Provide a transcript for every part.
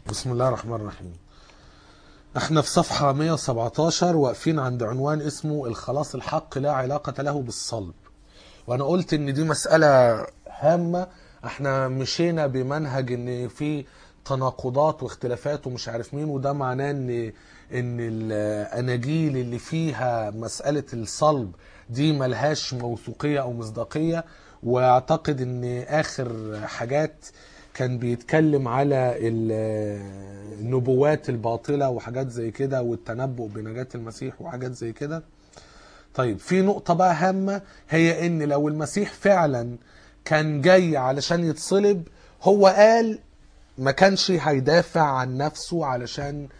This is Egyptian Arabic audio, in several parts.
بسم الله الرحمن الرحيم احنا في صفحة 117 واقفين عند عنوان اسمه الخلاص الحق لا علاقة له بالصلب وانا قلت ان دي مسألة هامة احنا مشينا بمنهج ان في تناقضات واختلافات ومش عارف مين وده معناه ان ان الاناجيل اللي فيها مسألة الصلب دي ملهاش موثوقية او مصداقية واعتقد ان اخر حاجات كان بيتكلم على ال- النبوات الباطلة وحاجات زي كده والتنبؤ بنجاة المسيح وحاجات زي كده طيب في نقطة بقى هامة هي ان لو المسيح فعلا كان جاي علشان يتصلب هو قال ما كانش هيدافع عن نفسه علشان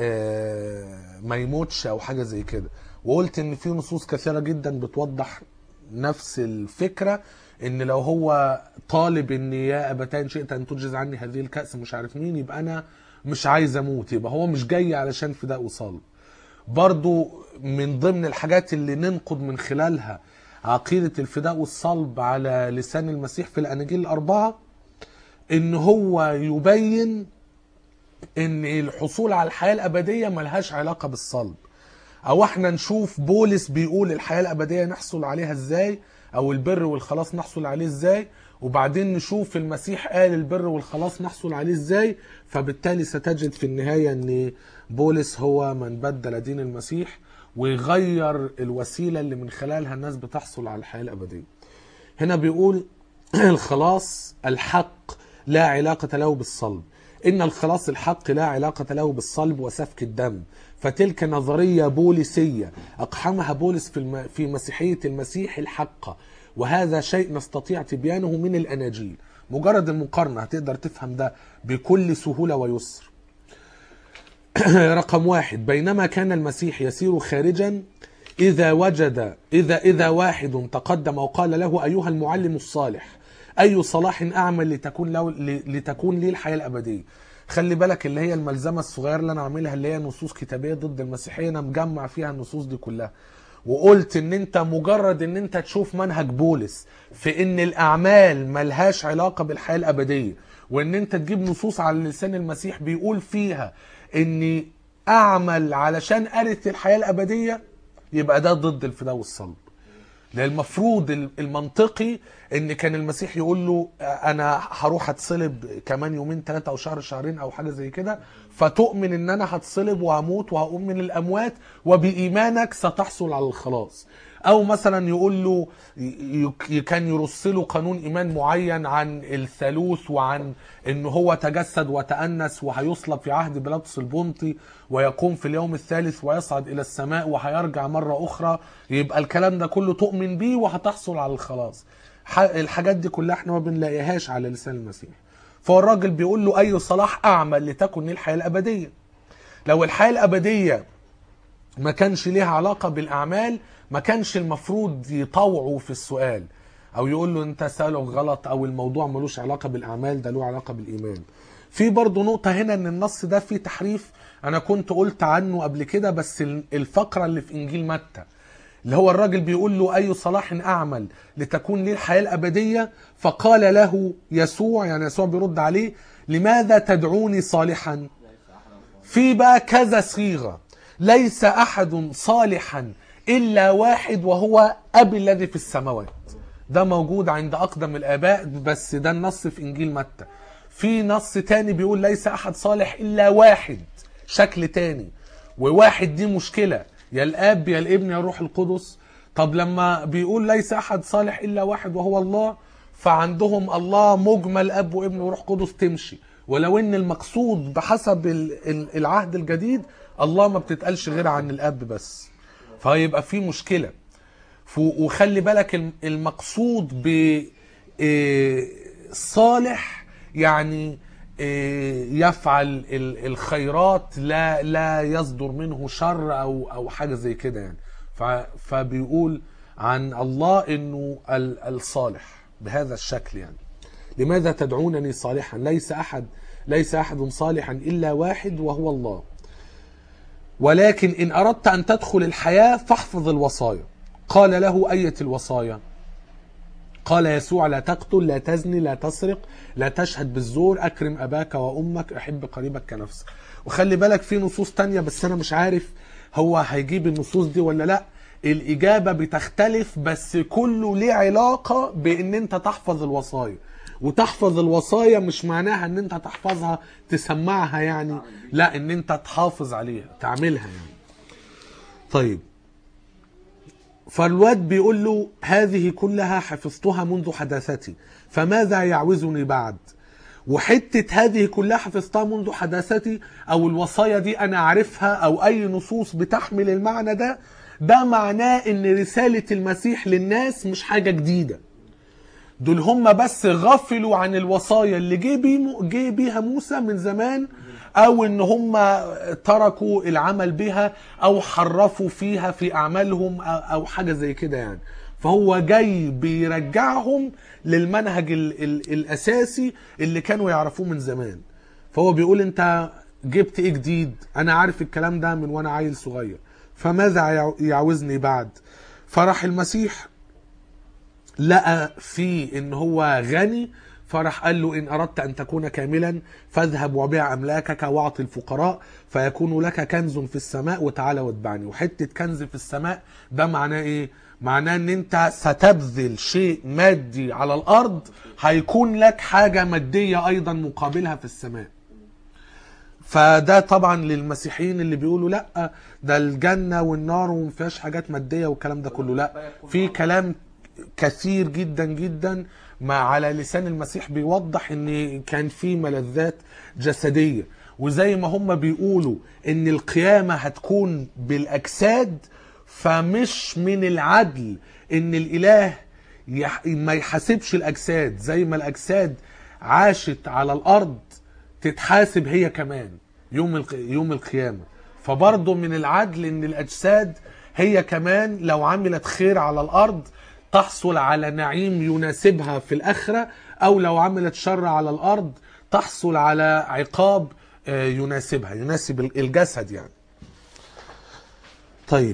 آه، ما يموتش او حاجة زي كده وقلت ان في نصوص كثيرة جدا بتوضح نفس الفكرة ان لو هو طالب ان يا ابتان شئت ان تجز عني هذه الكأس مش عارف مين يبقى انا مش عايز اموت يبقى هو مش جاي علشان فداء وصلب برضو من ضمن الحاجات اللي ننقض من خلالها عقيدة الفداء والصلب على لسان المسيح في الأناجيل الأربعة إن هو يبين إن الحصول على الحياة الأبدية ملهاش علاقة بالصلب أو إحنا نشوف بولس بيقول الحياة الأبدية نحصل عليها إزاي أو البر والخلاص نحصل عليه إزاي وبعدين نشوف المسيح قال البر والخلاص نحصل عليه إزاي فبالتالي ستجد في النهاية إن بولس هو من بدل دين المسيح ويغير الوسيلة اللي من خلالها الناس بتحصل على الحياة الأبدية هنا بيقول الخلاص الحق لا علاقة له بالصلب إن الخلاص الحق لا علاقة له بالصلب وسفك الدم فتلك نظرية بوليسية أقحمها بولس في, الم... في مسيحية المسيح الحقة وهذا شيء نستطيع تبيانه من الأناجيل مجرد المقارنة هتقدر تفهم ده بكل سهولة ويسر رقم واحد بينما كان المسيح يسير خارجا إذا وجد إذا إذا واحد تقدم وقال له أيها المعلم الصالح أي صلاح أعمل لتكون له لتكون لي الحياة الأبدية خلي بالك اللي هي الملزمة الصغيرة اللي أنا عاملها اللي هي نصوص كتابية ضد المسيحية أنا مجمع فيها النصوص دي كلها وقلت ان انت مجرد ان انت تشوف منهج بولس في ان الاعمال ملهاش علاقة بالحياة الابدية وان انت تجيب نصوص على لسان المسيح بيقول فيها اني اعمل علشان ارث الحياة الابدية يبقى ده ضد الفداء والصلب لان المفروض المنطقي ان كان المسيح يقول له انا هروح اتصلب كمان يومين ثلاثه او شهر شهرين او حاجه زي كده فتؤمن ان انا هتصلب وهموت وهقوم من الاموات وبايمانك ستحصل على الخلاص او مثلا يقول له ي- كان يرص له قانون ايمان معين عن الثالوث وعن ان هو تجسد وتأنس وهيصلب في عهد بيلاطس البنطي ويقوم في اليوم الثالث ويصعد الى السماء وهيرجع مره اخرى يبقى الكلام ده كله تؤمن بيه وهتحصل على الخلاص ح- الحاجات دي كلها احنا ما بنلاقيهاش على لسان المسيح فهو الراجل بيقول له اي صلاح اعمل لتكن لي الحياه الابديه لو الحياه الابديه ما كانش ليها علاقة بالأعمال ما كانش المفروض يطوعوا في السؤال أو يقول له أنت سألك غلط أو الموضوع ملوش علاقة بالأعمال ده له علاقة بالإيمان في برضه نقطة هنا أن النص ده فيه تحريف أنا كنت قلت عنه قبل كده بس الفقرة اللي في إنجيل متى اللي هو الراجل بيقول له أي صلاح أعمل لتكون لي الحياة الأبدية فقال له يسوع يعني يسوع بيرد عليه لماذا تدعوني صالحا في بقى كذا صيغة ليس أحد صالحا إلا واحد وهو أبي الذي في السماوات ده موجود عند أقدم الآباء بس ده النص في إنجيل متى في نص تاني بيقول ليس أحد صالح إلا واحد شكل تاني وواحد دي مشكلة يا الآب يا الابن يا الروح القدس طب لما بيقول ليس أحد صالح إلا واحد وهو الله فعندهم الله مجمل أب وابن وروح قدس تمشي ولو ان المقصود بحسب ال- ال- العهد الجديد الله ما بتتقالش غير عن الاب بس فيبقى في مشكله ف- وخلي بالك الم- المقصود ب إيه، صالح يعني إيه، يفعل ال- الخيرات لا لا يصدر منه شر او او حاجه زي كده يعني ف- فبيقول عن الله انه ال- الصالح بهذا الشكل يعني لماذا تدعونني صالحا ليس احد ليس احد صالحا الا واحد وهو الله ولكن ان اردت ان تدخل الحياه فاحفظ الوصايا قال له ايه الوصايا قال يسوع لا تقتل لا تزني لا تسرق لا تشهد بالزور اكرم اباك وامك احب قريبك كنفسك وخلي بالك في نصوص تانية بس انا مش عارف هو هيجيب النصوص دي ولا لا الاجابه بتختلف بس كله ليه علاقه بان انت تحفظ الوصايا وتحفظ الوصايا مش معناها ان انت تحفظها تسمعها يعني لا ان انت تحافظ عليها تعملها يعني طيب فالواد بيقول له هذه كلها حفظتها منذ حداثتي فماذا يعوزني بعد وحتة هذه كلها حفظتها منذ حداثتي أو الوصايا دي أنا عارفها أو أي نصوص بتحمل المعنى ده ده معناه إن رسالة المسيح للناس مش حاجة جديدة دول هم بس غفلوا عن الوصايا اللي جه بيه- جه بيها موسى من زمان او ان هم تركوا العمل بها او حرفوا فيها في اعمالهم أو- او حاجه زي كده يعني فهو جاي بيرجعهم للمنهج ال ال الاساسي اللي كانوا يعرفوه من زمان فهو بيقول انت جبت ايه جديد انا عارف الكلام ده من وانا عيل صغير فماذا يع- يعوزني بعد فراح المسيح لقى فيه ان هو غني فراح قال له ان اردت ان تكون كاملا فاذهب وبيع املاكك واعط الفقراء فيكون لك كنز في السماء وتعالى واتبعني وحته كنز في السماء ده معناه ايه معناه ان انت ستبذل شيء مادي على الارض هيكون لك حاجه ماديه ايضا مقابلها في السماء فده طبعا للمسيحيين اللي بيقولوا لا ده الجنه والنار وما فيهاش حاجات ماديه والكلام ده كله لا في كلام كثير جدا جدا ما على لسان المسيح بيوضح ان كان في ملذات جسديه وزي ما هم بيقولوا ان القيامه هتكون بالاجساد فمش من العدل ان الاله يح... ما يحاسبش الاجساد زي ما الاجساد عاشت على الارض تتحاسب هي كمان يوم الق... يوم القيامه فبرضه من العدل ان الاجساد هي كمان لو عملت خير على الارض تحصل على نعيم يناسبها في الاخره او لو عملت شر على الارض تحصل على عقاب آه، يناسبها يناسب الجسد يعني طيب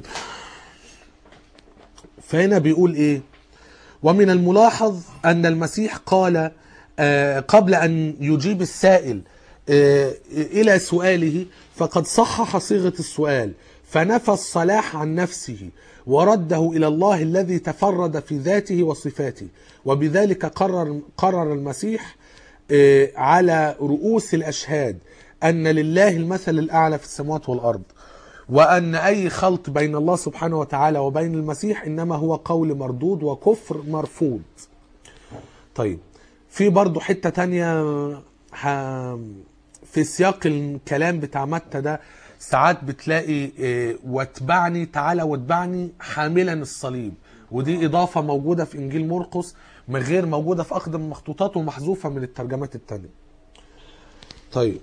فهنا بيقول ايه ومن الملاحظ ان المسيح قال آه، قبل ان يجيب السائل آه، الى سؤاله فقد صحح صيغه السؤال فنفى الصلاح عن نفسه ورده الى الله الذي تفرد في ذاته وصفاته وبذلك قرر قرر المسيح آه، على رؤوس الاشهاد ان لله المثل الاعلى في السماوات والارض وأن أي خلط بين الله سبحانه وتعالى وبين المسيح إنما هو قول مردود وكفر مرفوض طيب في برضو حتة تانية ه- في سياق الكلام بتاع متى ده ساعات بتلاقي إيه، واتبعني تعالى واتبعني حاملا الصليب ودي إضافة موجودة في إنجيل مرقس من غير موجودة في أقدم المخطوطات ومحذوفة من الترجمات التانية طيب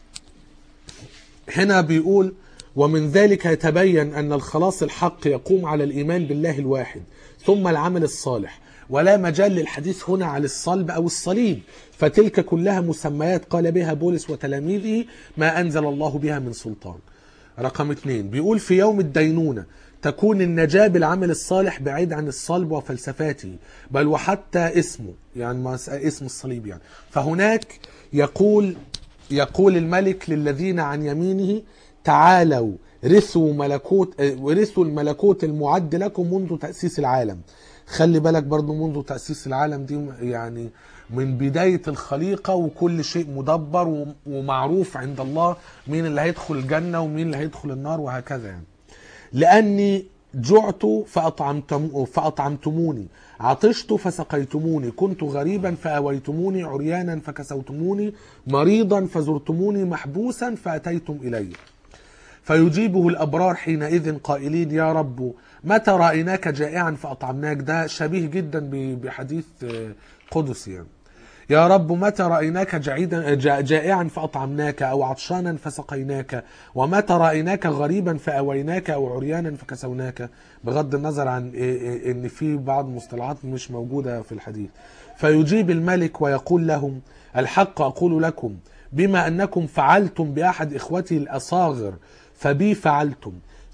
هنا بيقول ومن ذلك يتبين أن الخلاص الحق يقوم على الإيمان بالله الواحد ثم العمل الصالح ولا مجال للحديث هنا عن الصلب أو الصليب فتلك كلها مسميات قال بها بولس وتلاميذه ما أنزل الله بها من سلطان رقم اثنين بيقول في يوم الدينونة تكون النجاة بالعمل الصالح بعيد عن الصلب وفلسفاته بل وحتى اسمه يعني ما اسم الصليب يعني فهناك يقول يقول الملك للذين عن يمينه تعالوا رثوا ملكوت آه، ورثوا الملكوت المعد لكم منذ تأسيس العالم خلي بالك برضو منذ تأسيس العالم دي يعني من بداية الخليقة وكل شيء مدبر و- ومعروف عند الله مين اللي هيدخل الجنة ومين اللي هيدخل النار وهكذا يعني لأني جعت فأطعمتم فأطعمتموني عطشت فسقيتموني كنت غريبا فأويتموني عريانا فكسوتموني مريضا فزرتموني محبوسا فأتيتم إلي فيجيبه الأبرار حينئذ قائلين يا رب متى رأيناك جائعا فأطعمناك ده شبيه جدا ب- بحديث آه، قدسي يعني. يا رب متى رأيناك جعيدا جا- جائعا فأطعمناك أو عطشانا فسقيناك ومتى رأيناك غريبا فأويناك أو عريانا فكسوناك بغض النظر عن إيه- إيه- إن في بعض المصطلحات مش موجودة في الحديث فيجيب الملك ويقول لهم الحق أقول لكم بما أنكم فعلتم بأحد إخوتي الأصاغر فبي فعلتم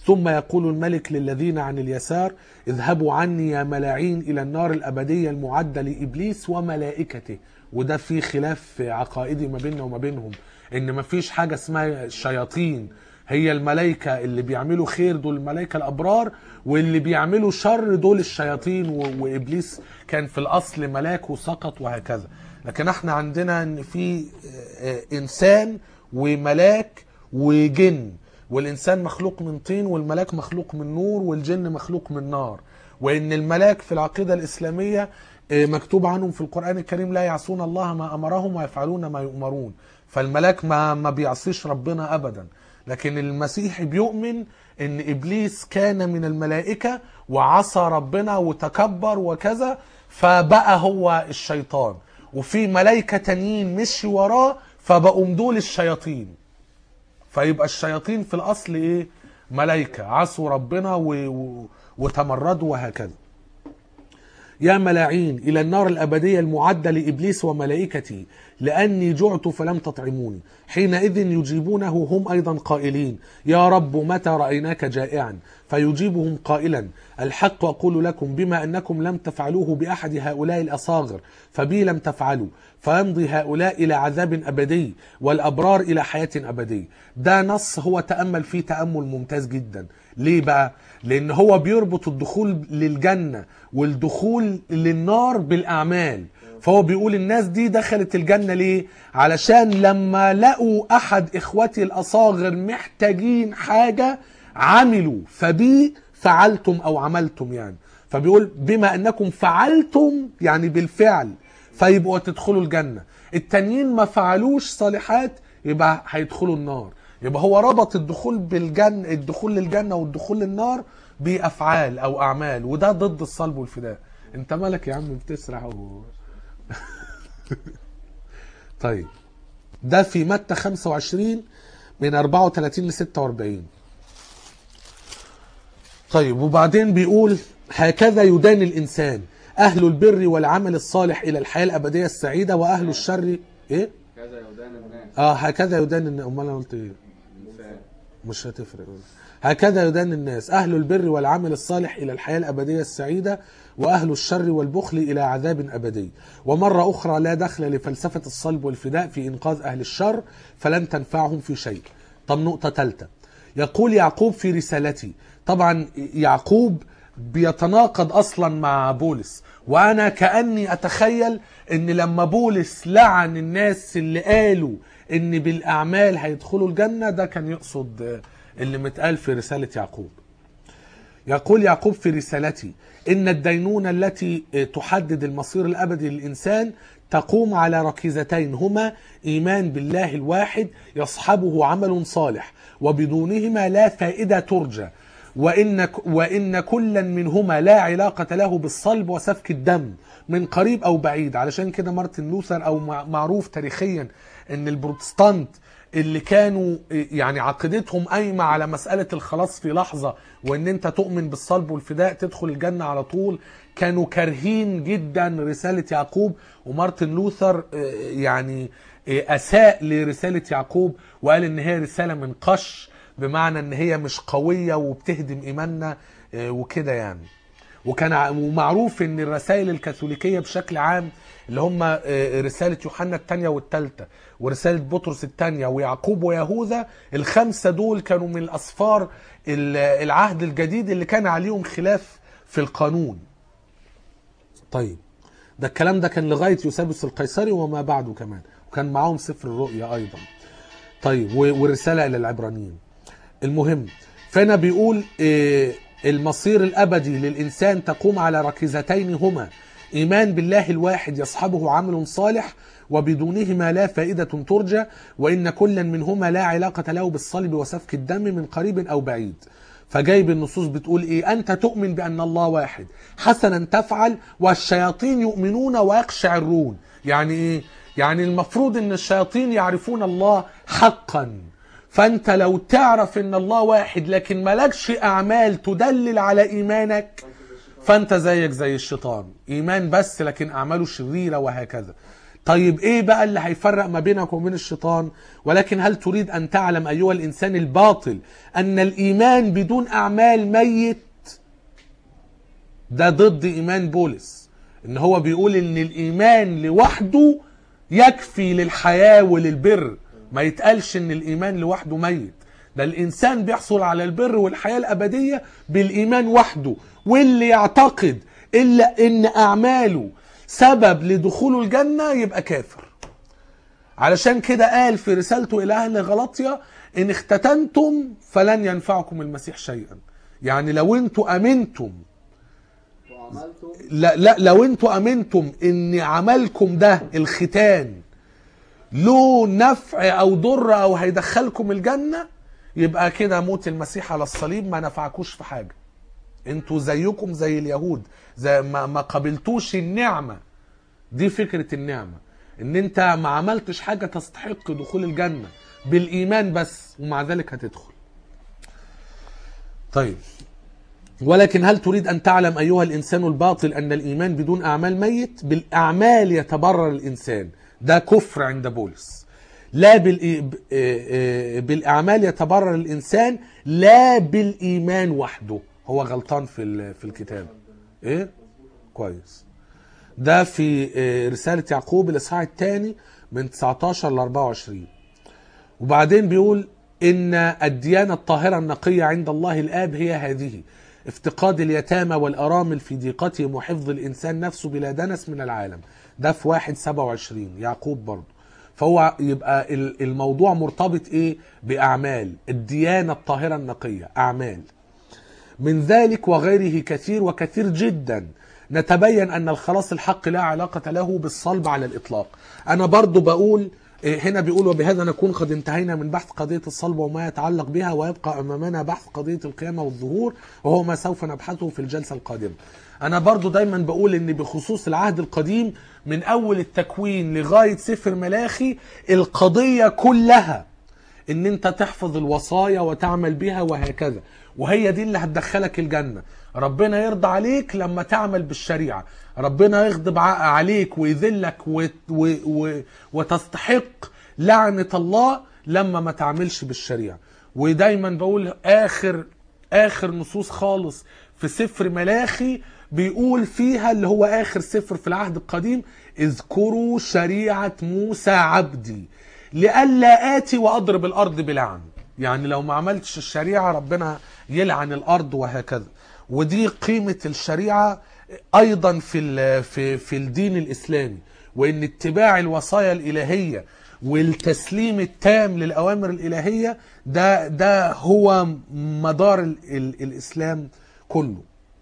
ثم يقول الملك للذين عن اليسار اذهبوا عني يا ملاعين إلى النار الأبدية المعدة لإبليس وملائكته وده في خلاف عقائدي ما بيننا وما بينهم إن ما فيش حاجة اسمها شياطين هي الملائكة اللي بيعملوا خير دول الملائكة الأبرار واللي بيعملوا شر دول الشياطين و... وإبليس كان في الأصل ملاك وسقط وهكذا لكن احنا عندنا ان في آه، آه، إنسان وملاك وجن والإنسان مخلوق من طين والملاك مخلوق من نور والجن مخلوق من نار وإن الملاك في العقيدة الإسلامية آه، مكتوب عنهم في القرآن الكريم لا يعصون الله ما أمرهم ويفعلون ما يؤمرون فالملاك ما ما بيعصيش ربنا أبدا لكن المسيحي بيؤمن ان ابليس كان من الملائكه وعصى ربنا وتكبر وكذا فبقى هو الشيطان وفي ملائكه تانيين مشي وراه فبقوا دول الشياطين فيبقى الشياطين في الاصل ايه ملائكه عصوا ربنا و... و... وتمردوا وهكذا يا ملاعين إلى النار الأبدية المعدة لإبليس وملائكته لأني جعت فلم تطعموني حينئذ يجيبونه هم أيضا قائلين يا رب متى رأيناك جائعا فيجيبهم قائلا الحق أقول لكم بما أنكم لم تفعلوه بأحد هؤلاء الأصاغر فبي لم تفعلوا فيمضي هؤلاء إلى عذاب أبدي والأبرار إلى حياة أبدية ده نص هو تأمل فيه تأمل ممتاز جدا ليه بقى؟ لأن هو بيربط الدخول للجنة والدخول للنار بالأعمال فهو بيقول الناس دي دخلت الجنة ليه؟ علشان لما لقوا أحد إخوتي الأصاغر محتاجين حاجة عملوا فبي فعلتم أو عملتم يعني فبيقول بما أنكم فعلتم يعني بالفعل فيبقوا تدخلوا الجنة التانيين ما فعلوش صالحات يبقى هيدخلوا النار يبقى هو ربط الدخول بالجنة الدخول للجنة والدخول للنار بأفعال أو أعمال وده ضد الصلب والفداء انت مالك يا عم بتسرح و... طيب ده في متى 25 من 34 ل 46 طيب وبعدين بيقول هكذا يدان الإنسان أهل البر والعمل الصالح إلى الحياة الأبدية السعيدة وأهل الشر إيه؟ كذا يدان الناس اه هكذا يدان الناس امال انا قلت ايه الإنسان مش هتفرق هكذا يدان الناس اهل البر والعمل الصالح الى الحياه الابديه السعيده واهل الشر والبخل الى عذاب ابدي ومره اخرى لا دخل لفلسفه الصلب والفداء في انقاذ اهل الشر فلن تنفعهم في شيء طب نقطه ثالثه يقول يعقوب في رسالته طبعا يعقوب بيتناقض اصلا مع بولس وانا كاني اتخيل ان لما بولس لعن الناس اللي قالوا ان بالاعمال هيدخلوا الجنه ده كان يقصد آه، اللي متقال في رساله يعقوب يقول يعقوب في رسالته إن الدينونة التي تحدد المصير الأبدي للإنسان تقوم على ركيزتين هما إيمان بالله الواحد يصحبه عمل صالح وبدونهما لا فائدة ترجى وإن, وإن كلا منهما لا علاقة له بالصلب وسفك الدم من قريب أو بعيد علشان كده مارتن لوثر أو مع- معروف تاريخيا أن البروتستانت اللي كانوا يعني عقيدتهم قايمه على مساله الخلاص في لحظه وان انت تؤمن بالصلب والفداء تدخل الجنه على طول كانوا كارهين جدا رساله يعقوب ومارتن لوثر آه، يعني آه، اساء لرساله يعقوب وقال ان هي رساله من قش بمعنى ان هي مش قويه وبتهدم ايماننا آه، وكده يعني وكان ع- ومعروف ان الرسائل الكاثوليكيه بشكل عام اللي هم آه، رساله يوحنا الثانيه والثالثه ورساله بطرس الثانيه ويعقوب ويهوذا الخمسه دول كانوا من الاسفار ال- العهد الجديد اللي كان عليهم خلاف في القانون. طيب ده الكلام ده كان لغايه يوسابيوس القيصري وما بعده كمان وكان معاهم سفر الرؤيا ايضا. طيب و- والرساله الى العبرانيين. المهم فهنا بيقول آه، المصير الابدي للانسان تقوم على ركيزتين هما ايمان بالله الواحد يصحبه عمل صالح وبدونهما لا فائده ترجى وان كلا منهما لا علاقه له بالصلب وسفك الدم من قريب او بعيد فجايب النصوص بتقول ايه انت تؤمن بان الله واحد حسنا تفعل والشياطين يؤمنون ويقشعرون يعني ايه يعني المفروض ان الشياطين يعرفون الله حقا فانت لو تعرف ان الله واحد لكن مالكش اعمال تدلل على ايمانك فانت زيك زي الشيطان ايمان بس لكن اعماله شريره وهكذا طيب ايه بقى اللي هيفرق ما بينك وبين الشيطان ولكن هل تريد ان تعلم ايها الانسان الباطل ان الايمان بدون اعمال ميت ده ضد ايمان بولس ان هو بيقول ان الايمان لوحده يكفي للحياة وللبر ما يتقالش ان الايمان لوحده ميت ده الانسان بيحصل على البر والحياة الابدية بالايمان وحده واللي يعتقد الا ان اعماله سبب لدخوله الجنة يبقى كافر علشان كده قال في رسالته الى اهل غلطيا ان اختتنتم فلن ينفعكم المسيح شيئا يعني لو انتوا امنتم وعملته لا, لا لو انتوا امنتم ان عملكم ده الختان له نفع او ضر او هيدخلكم الجنة يبقى كده موت المسيح على الصليب ما نفعكوش في حاجة انتوا زيكم زي اليهود زي ما, ما قبلتوش النعمة دي فكرة النعمة ان انت ما عملتش حاجة تستحق دخول الجنة بالايمان بس ومع ذلك هتدخل طيب ولكن هل تريد أن تعلم أيها الإنسان الباطل أن الإيمان بدون أعمال ميت بالأعمال يتبرر الإنسان ده كفر عند بولس لا بالإي... ب- آه، آه، بالأعمال يتبرر الإنسان لا بالإيمان وحده هو غلطان في ال- في الكتاب إيه كويس ده في آه، رسالة يعقوب الإصحاح الثاني من 19 ل 24 وبعدين بيقول ان الديانه الطاهره النقيه عند الله الاب هي هذه افتقاد اليتامى والارامل في ضيقتهم وحفظ الانسان نفسه بلا دنس من العالم ده في واحد سبعة وعشرين يعقوب برضه فهو يبقى ال- الموضوع مرتبط ايه باعمال الديانه الطاهره النقيه اعمال من ذلك وغيره كثير وكثير جدا نتبين ان الخلاص الحق لا علاقة له بالصلب على الاطلاق انا برضو بقول إيه، هنا بيقول وبهذا نكون قد انتهينا من بحث قضية الصلب وما يتعلق بها ويبقى امامنا بحث قضية القيامة والظهور وهو ما سوف نبحثه في الجلسة القادمة انا برضو دايما بقول ان بخصوص العهد القديم من اول التكوين لغاية سفر ملاخي القضية كلها ان انت تحفظ الوصايا وتعمل بها وهكذا وهي دي اللي هتدخلك الجنة ربنا يرضى عليك لما تعمل بالشريعة ربنا يغضب ع- عليك ويذلك و... و... و... وتستحق لعنة الله لما ما تعملش بالشريعة ودايما بقول اخر اخر نصوص خالص في سفر ملاخي بيقول فيها اللي هو اخر سفر في العهد القديم اذكروا شريعة موسى عبدي لئلا اتي واضرب الارض بلعن يعني لو ما عملتش الشريعة ربنا يلعن الارض وهكذا ودي قيمة الشريعة ايضا في ال- في في الدين الاسلامي وان اتباع الوصايا الالهيه والتسليم التام للاوامر الالهيه ده ده هو مدار ال ال الاسلام كله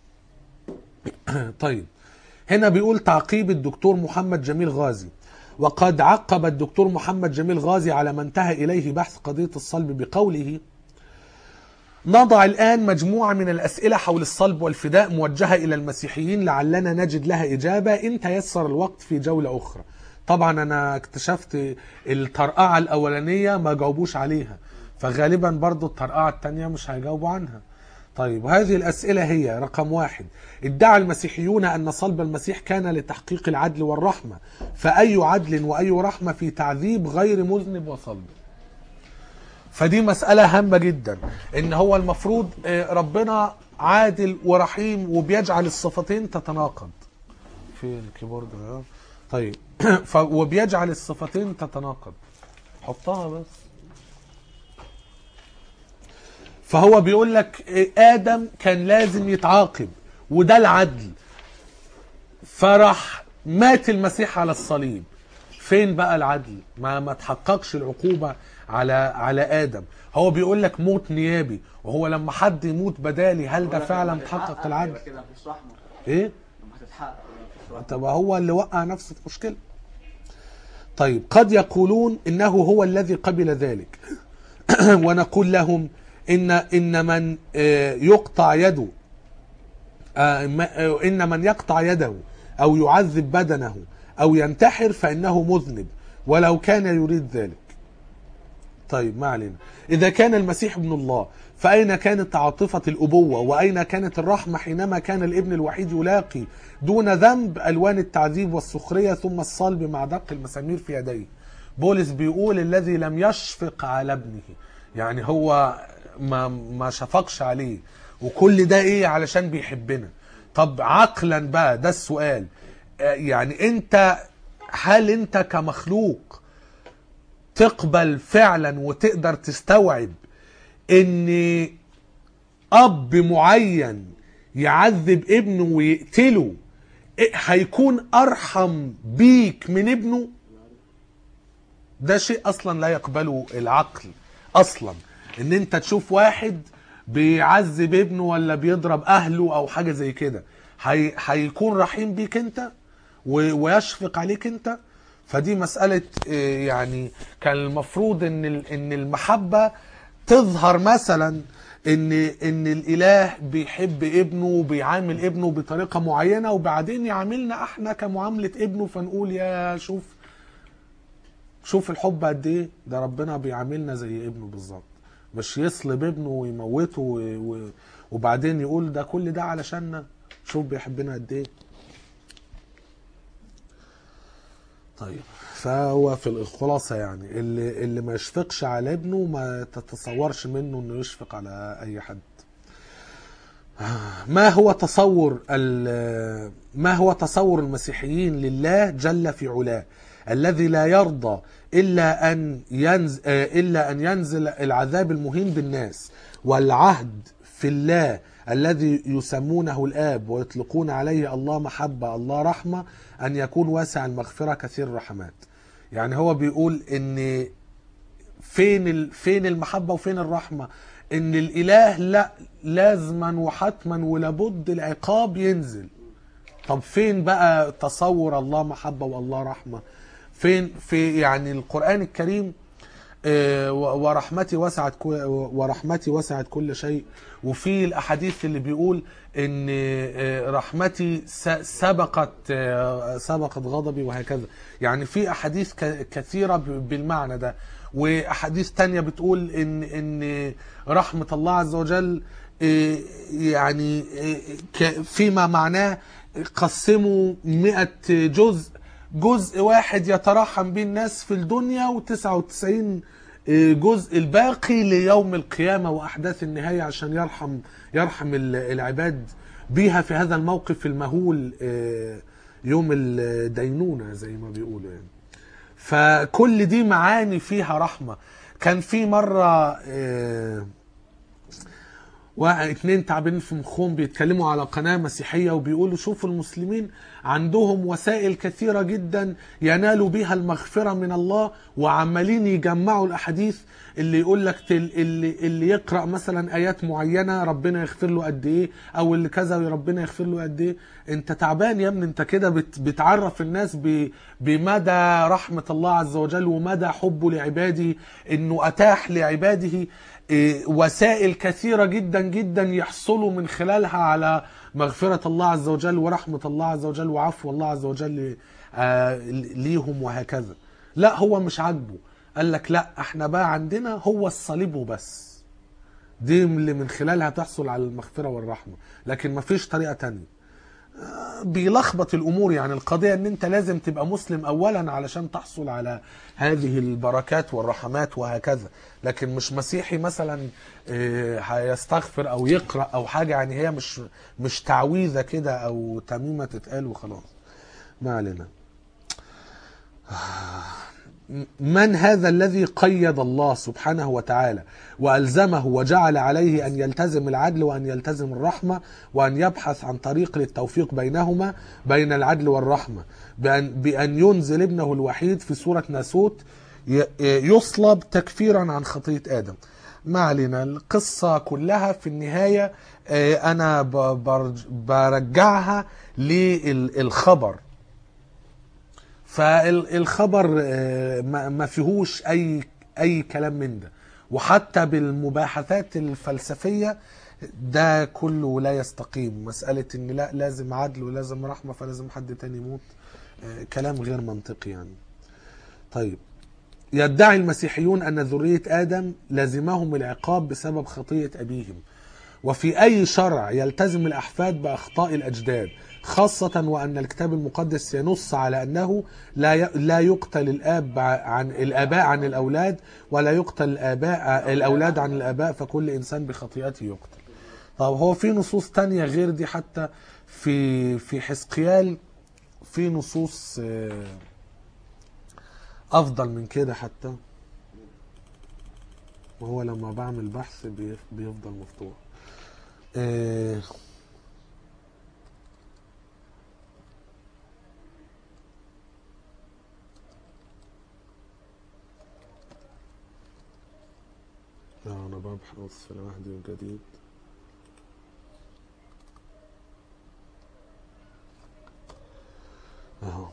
طيب هنا بيقول تعقيب الدكتور محمد جميل غازي وقد عقب الدكتور محمد جميل غازي على ما انتهى اليه بحث قضيه الصلب بقوله نضع الآن مجموعة من الأسئلة حول الصلب والفداء موجهة إلى المسيحيين لعلنا نجد لها إجابة إن تيسر الوقت في جولة أخرى طبعا أنا اكتشفت الطرقعة الأولانية ما جاوبوش عليها فغالبا برضو الطرقعة التانية مش هيجاوبوا عنها طيب وهذه الأسئلة هي رقم واحد ادعى المسيحيون أن صلب المسيح كان لتحقيق العدل والرحمة فأي عدل وأي رحمة في تعذيب غير مذنب وصلب فدي مسألة هامة جدا ان هو المفروض آه، ربنا عادل ورحيم وبيجعل الصفتين تتناقض في الكيبورد ده. طيب ف وبيجعل الصفتين تتناقض حطها بس فهو بيقول لك آه، ادم كان لازم يتعاقب وده العدل فراح مات المسيح على الصليب فين بقى العدل ما ما تحققش العقوبة على على آدم هو بيقول لك موت نيابي وهو لما حد يموت بدالي هل ده فعلا تحقق العدل يبقى كده مفيش رحمه ايه لما هتتحقق مفيش رحمه طب هو اللي وقع نفسه في مشكلة طيب قد يقولون انه هو الذي قبل ذلك ونقول لهم ان ان من آه، يقطع يده آه، ما- آه، ان من يقطع يده او يعذب بدنه او ينتحر فانه مذنب ولو كان يريد ذلك طيب ما علينا إذا كان المسيح ابن الله فأين كانت عاطفة الأبوة وأين كانت الرحمة حينما كان الابن الوحيد يلاقي دون ذنب ألوان التعذيب والسخرية ثم الصلب مع دق المسامير في يديه بولس بيقول الذي لم يشفق على ابنه يعني هو ما, ما شفقش عليه وكل ده ايه علشان بيحبنا طب عقلا بقى ده السؤال آه، يعني انت هل انت كمخلوق تقبل فعلا وتقدر تستوعب ان اب معين يعذب ابنه ويقتله إيه هيكون ارحم بيك من ابنه ده شيء اصلا لا يقبله العقل اصلا ان انت تشوف واحد بيعذب ابنه ولا بيضرب اهله او حاجه زي كده هي... هيكون رحيم بيك انت و... ويشفق عليك انت فدي مساله آه، يعني كان المفروض ان ال... ان المحبه تظهر مثلا ان ان الاله بيحب ابنه وبيعامل ابنه بطريقه معينه وبعدين يعاملنا احنا كمعامله ابنه فنقول يا شوف شوف الحب قد ايه ده ربنا بيعاملنا زي ابنه بالظبط مش يصلب ابنه ويموته و... و... وبعدين يقول ده كل ده علشاننا شوف بيحبنا قد ايه طيب فهو في الخلاصة يعني اللي, اللي ما يشفقش على ابنه ما تتصورش منه انه يشفق على اي حد ما هو تصور ال- ما هو تصور المسيحيين لله جل في علاه الذي لا يرضى الا ان ينزل الا ان ينزل العذاب المهين بالناس والعهد في الله الذي يسمونه الاب ويطلقون عليه الله محبه الله رحمه ان يكون واسع المغفره كثير الرحمات يعني هو بيقول ان فين ال... فين المحبه وفين الرحمه ان الاله لا لازما وحتما ولابد العقاب ينزل طب فين بقى تصور الله محبه والله رحمه فين في يعني القران الكريم آه، و- ورحمتي وسعت كل ورحمتي وسعت كل شيء وفي الاحاديث اللي بيقول ان آه، رحمتي س- سبقت آه، سبقت غضبي وهكذا يعني في احاديث ك- كثيره ب- بالمعنى ده واحاديث تانية بتقول ان ان رحمه الله عز وجل آه، يعني آه، ك- فيما معناه قسموا مئة جزء جزء واحد يترحم به الناس في الدنيا و99 جزء الباقي ليوم القيامة وأحداث النهاية عشان يرحم يرحم ال- العباد بيها في هذا الموقف المهول آه، يوم الدينونة زي ما بيقولوا يعني فكل دي معاني فيها رحمة كان في مرة آه، واحد اتنين تعبانين في مخهم بيتكلموا على قناة مسيحية وبيقولوا شوفوا المسلمين عندهم وسائل كثيرة جدا ينالوا بها المغفرة من الله وعمالين يجمعوا الأحاديث اللي يقول لك تل- اللي, اللي يقرأ مثلا آيات معينة ربنا يغفر له قد إيه أو اللي كذا ربنا يغفر له قد إيه أنت تعبان يا ابني أنت كده بت بتعرف الناس ب بمدى رحمة الله عز وجل ومدى حبه لعباده إنه أتاح لعباده إيه، وسائل كثيرة جدا جدا يحصلوا من خلالها على مغفرة الله عز وجل ورحمة الله عز وجل وعفو الله عز وجل آه، ليهم وهكذا لا هو مش عاجبه قال لك لا احنا بقى عندنا هو الصليب وبس دي اللي من خلالها تحصل على المغفرة والرحمة لكن مفيش طريقة تانية بيلخبط الامور يعني القضيه ان انت لازم تبقى مسلم اولا علشان تحصل على هذه البركات والرحمات وهكذا لكن مش مسيحي مثلا آه، هيستغفر او يقرا او حاجه يعني هي مش مش تعويذه كده او تميمه تتقال وخلاص ما علينا من هذا الذي قيد الله سبحانه وتعالى والزمه وجعل عليه ان يلتزم العدل وان يلتزم الرحمه وان يبحث عن طريق للتوفيق بينهما بين العدل والرحمه بان بان ينزل ابنه الوحيد في سوره ناسوت ي- يصلب تكفيرا عن خطيه ادم ما علينا القصه كلها في النهايه آه، انا ب- برج- برجعها للخبر فالخبر آه، ما ما فيهوش اي اي كلام من ده وحتى بالمباحثات الفلسفيه ده كله لا يستقيم مساله ان لا لازم عدل ولازم رحمه فلازم حد تاني يموت آه، كلام غير منطقي يعني طيب يدعي المسيحيون أن ذرية آدم لازمهم العقاب بسبب خطية أبيهم وفي أي شرع يلتزم الأحفاد بأخطاء الأجداد خاصة وأن الكتاب المقدس ينص على أنه لا ي- لا يقتل الآب عن الآباء عن الأولاد ولا يقتل الآباء الأولاد عن الآباء فكل إنسان بخطيئته يقتل. طب هو في نصوص تانية غير دي حتى في في حزقيال في نصوص آه، أفضل من كده حتى وهو لما بعمل بحث بي- بيفضل مفتوح. آه، لا أنا ببحث في العهد الجديد أهو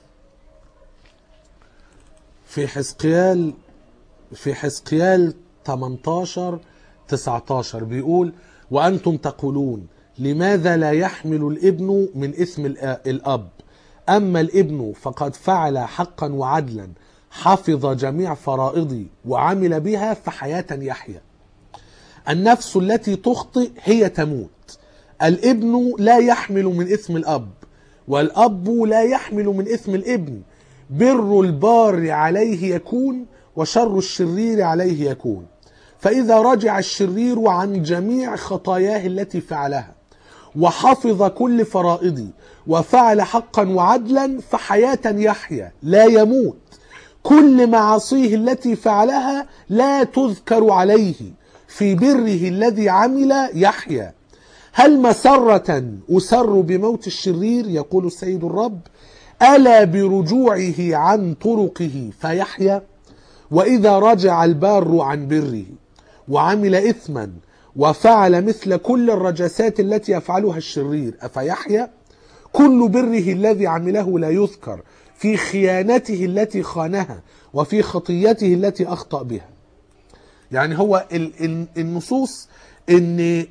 في حزقيال في حزقيال 18 19 بيقول وأنتم تقولون لماذا لا يحمل الابن من اسم الآ- الأب أما الابن فقد فعل حقا وعدلا حفظ جميع فرائضي وعمل بها فحياة يحيى النفس التي تخطئ هي تموت الابن لا يحمل من اسم الأب والأب لا يحمل من اسم الابن بر البار عليه يكون وشر الشرير عليه يكون فإذا رجع الشرير عن جميع خطاياه التي فعلها وحفظ كل فرائضي وفعل حقا وعدلا فحياة يحيى لا يموت كل معاصيه التي فعلها لا تذكر عليه في بره الذي عمل يحيى هل مسرة أسر بموت الشرير يقول السيد الرب ألا برجوعه عن طرقه فيحيى وإذا رجع البار عن بره وعمل إثما وفعل مثل كل الرجسات التي يفعلها الشرير أفيحيى كل بره الذي عمله لا يذكر في خيانته التي خانها وفي خطيته التي أخطأ بها يعني هو ال- ال- النصوص ان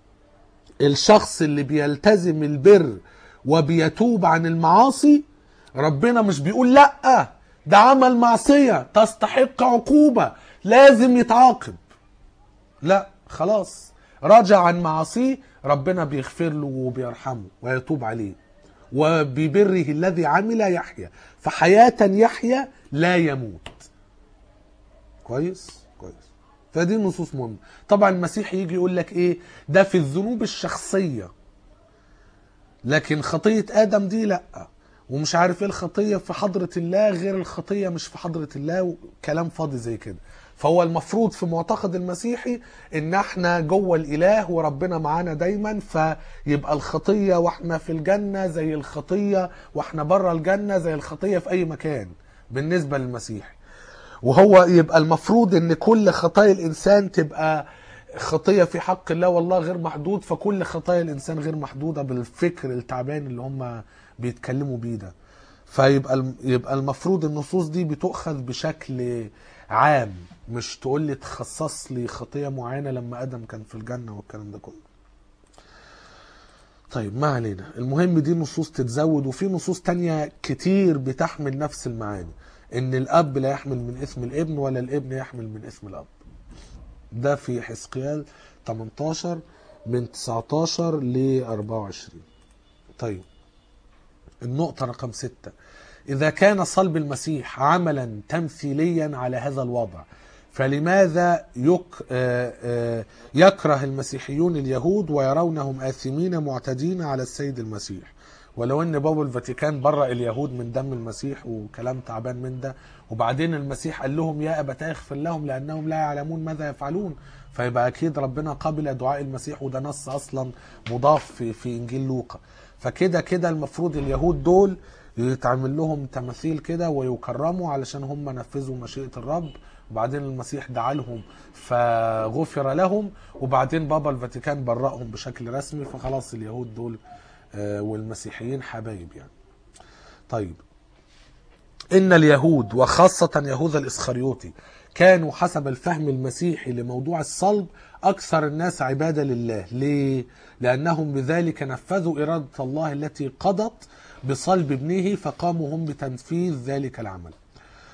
الشخص اللي بيلتزم البر وبيتوب عن المعاصي ربنا مش بيقول لا ده عمل معصية تستحق عقوبة لازم يتعاقب لا خلاص رجع عن معاصيه ربنا بيغفر له وبيرحمه ويتوب عليه وببره الذي عمل يحيى فحياة يحيى لا يموت كويس كويس فدي نصوص مهمة طبعا المسيح يجي يقول لك ايه ده في الذنوب الشخصية لكن خطية آدم دي لا ومش عارف ايه الخطية في حضرة الله غير الخطية مش في حضرة الله كلام فاضي زي كده فهو المفروض في معتقد المسيحي ان احنا جوه الاله وربنا معانا دايما فيبقى الخطية واحنا في الجنة زي الخطية واحنا بره الجنة زي الخطية في اي مكان بالنسبة للمسيحي وهو يبقى المفروض ان كل خطايا الانسان تبقى خطية في حق الله والله غير محدود فكل خطايا الانسان غير محدودة بالفكر التعبان اللي هم بيتكلموا بيه ده فيبقى الم- يبقى المفروض النصوص دي بتؤخذ بشكل عام مش تقول لي تخصص لي خطية معينة لما ادم كان في الجنة والكلام ده كله طيب ما علينا المهم دي نصوص تتزود وفي نصوص تانية كتير بتحمل نفس المعاني ان الاب لا يحمل من اسم الابن ولا الابن يحمل من اسم الاب ده في حزقيال 18 من 19 ل 24 طيب النقطة رقم ستة إذا كان صلب المسيح عملا تمثيليا على هذا الوضع فلماذا يك... آه، آه، يكره المسيحيون اليهود ويرونهم آثمين معتدين على السيد المسيح ولو ان بابا الفاتيكان برأ اليهود من دم المسيح وكلام تعبان من ده وبعدين المسيح قال لهم يا ابتاه اغفر لهم لانهم لا يعلمون ماذا يفعلون فيبقى اكيد ربنا قبل دعاء المسيح وده نص اصلا مضاف في, في انجيل لوقا فكده كده المفروض اليهود دول يتعمل لهم تماثيل كده ويكرموا علشان هم نفذوا مشيئة الرب وبعدين المسيح دعا لهم فغفر لهم وبعدين بابا الفاتيكان برأهم بشكل رسمي فخلاص اليهود دول آه، والمسيحيين حبايب يعني طيب إن اليهود وخاصة يهوذا الإسخريوطي كانوا حسب الفهم المسيحي لموضوع الصلب أكثر الناس عبادة لله ليه؟ لأنهم بذلك نفذوا إرادة الله التي قضت بصلب ابنه فقاموا هم بتنفيذ ذلك العمل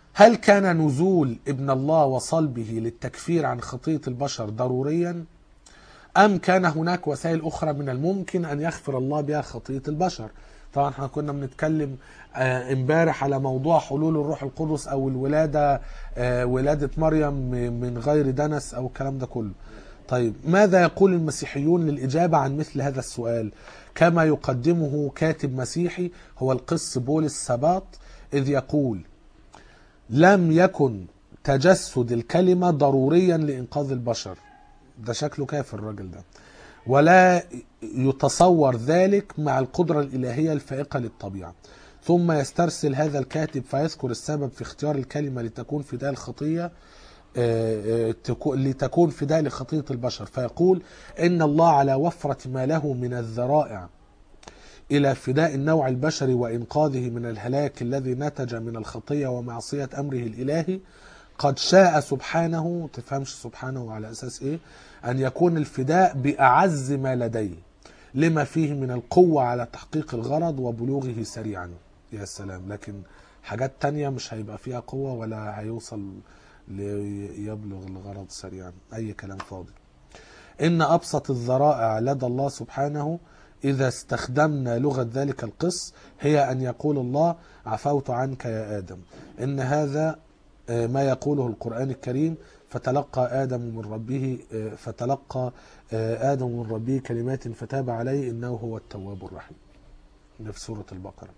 هل كان نزول ابن الله وصلبه للتكفير عن خطية البشر ضروريا أم كان هناك وسائل أخرى من الممكن أن يغفر الله بها خطية البشر طبعا احنا كنا بنتكلم آه، امبارح على موضوع حلول الروح القدس او الولاده آه، ولاده مريم من غير دنس او الكلام ده كله. طيب ماذا يقول المسيحيون للاجابه عن مثل هذا السؤال؟ كما يقدمه كاتب مسيحي هو القس بولس سباط اذ يقول: لم يكن تجسد الكلمه ضروريا لانقاذ البشر. ده شكله كافر الراجل ده. ولا يتصور ذلك مع القدرة الإلهية الفائقة للطبيعة ثم يسترسل هذا الكاتب فيذكر السبب في اختيار الكلمة لتكون فداء الخطية آه، آه، تكو- لتكون فداء لخطية البشر فيقول إن الله على وفرة ما له من الذرائع إلى فداء النوع البشري وإنقاذه من الهلاك الذي نتج من الخطية ومعصية أمره الإلهي قد شاء سبحانه تفهمش سبحانه على أساس إيه أن يكون الفداء بأعز ما لديه لما فيه من القوة على تحقيق الغرض وبلوغه سريعا يا سلام لكن حاجات تانية مش هيبقى فيها قوة ولا هيوصل ليبلغ الغرض سريعا أي كلام فاضي إن أبسط الذرائع لدى الله سبحانه إذا استخدمنا لغة ذلك القس هي أن يقول الله عفوت عنك يا آدم إن هذا آه، ما يقوله القرآن الكريم فتلقى آدم من ربه آه، فتلقى آه، آدم من ربه كلمات فتاب عليه إنه هو التواب الرحيم ده في سورة البقرة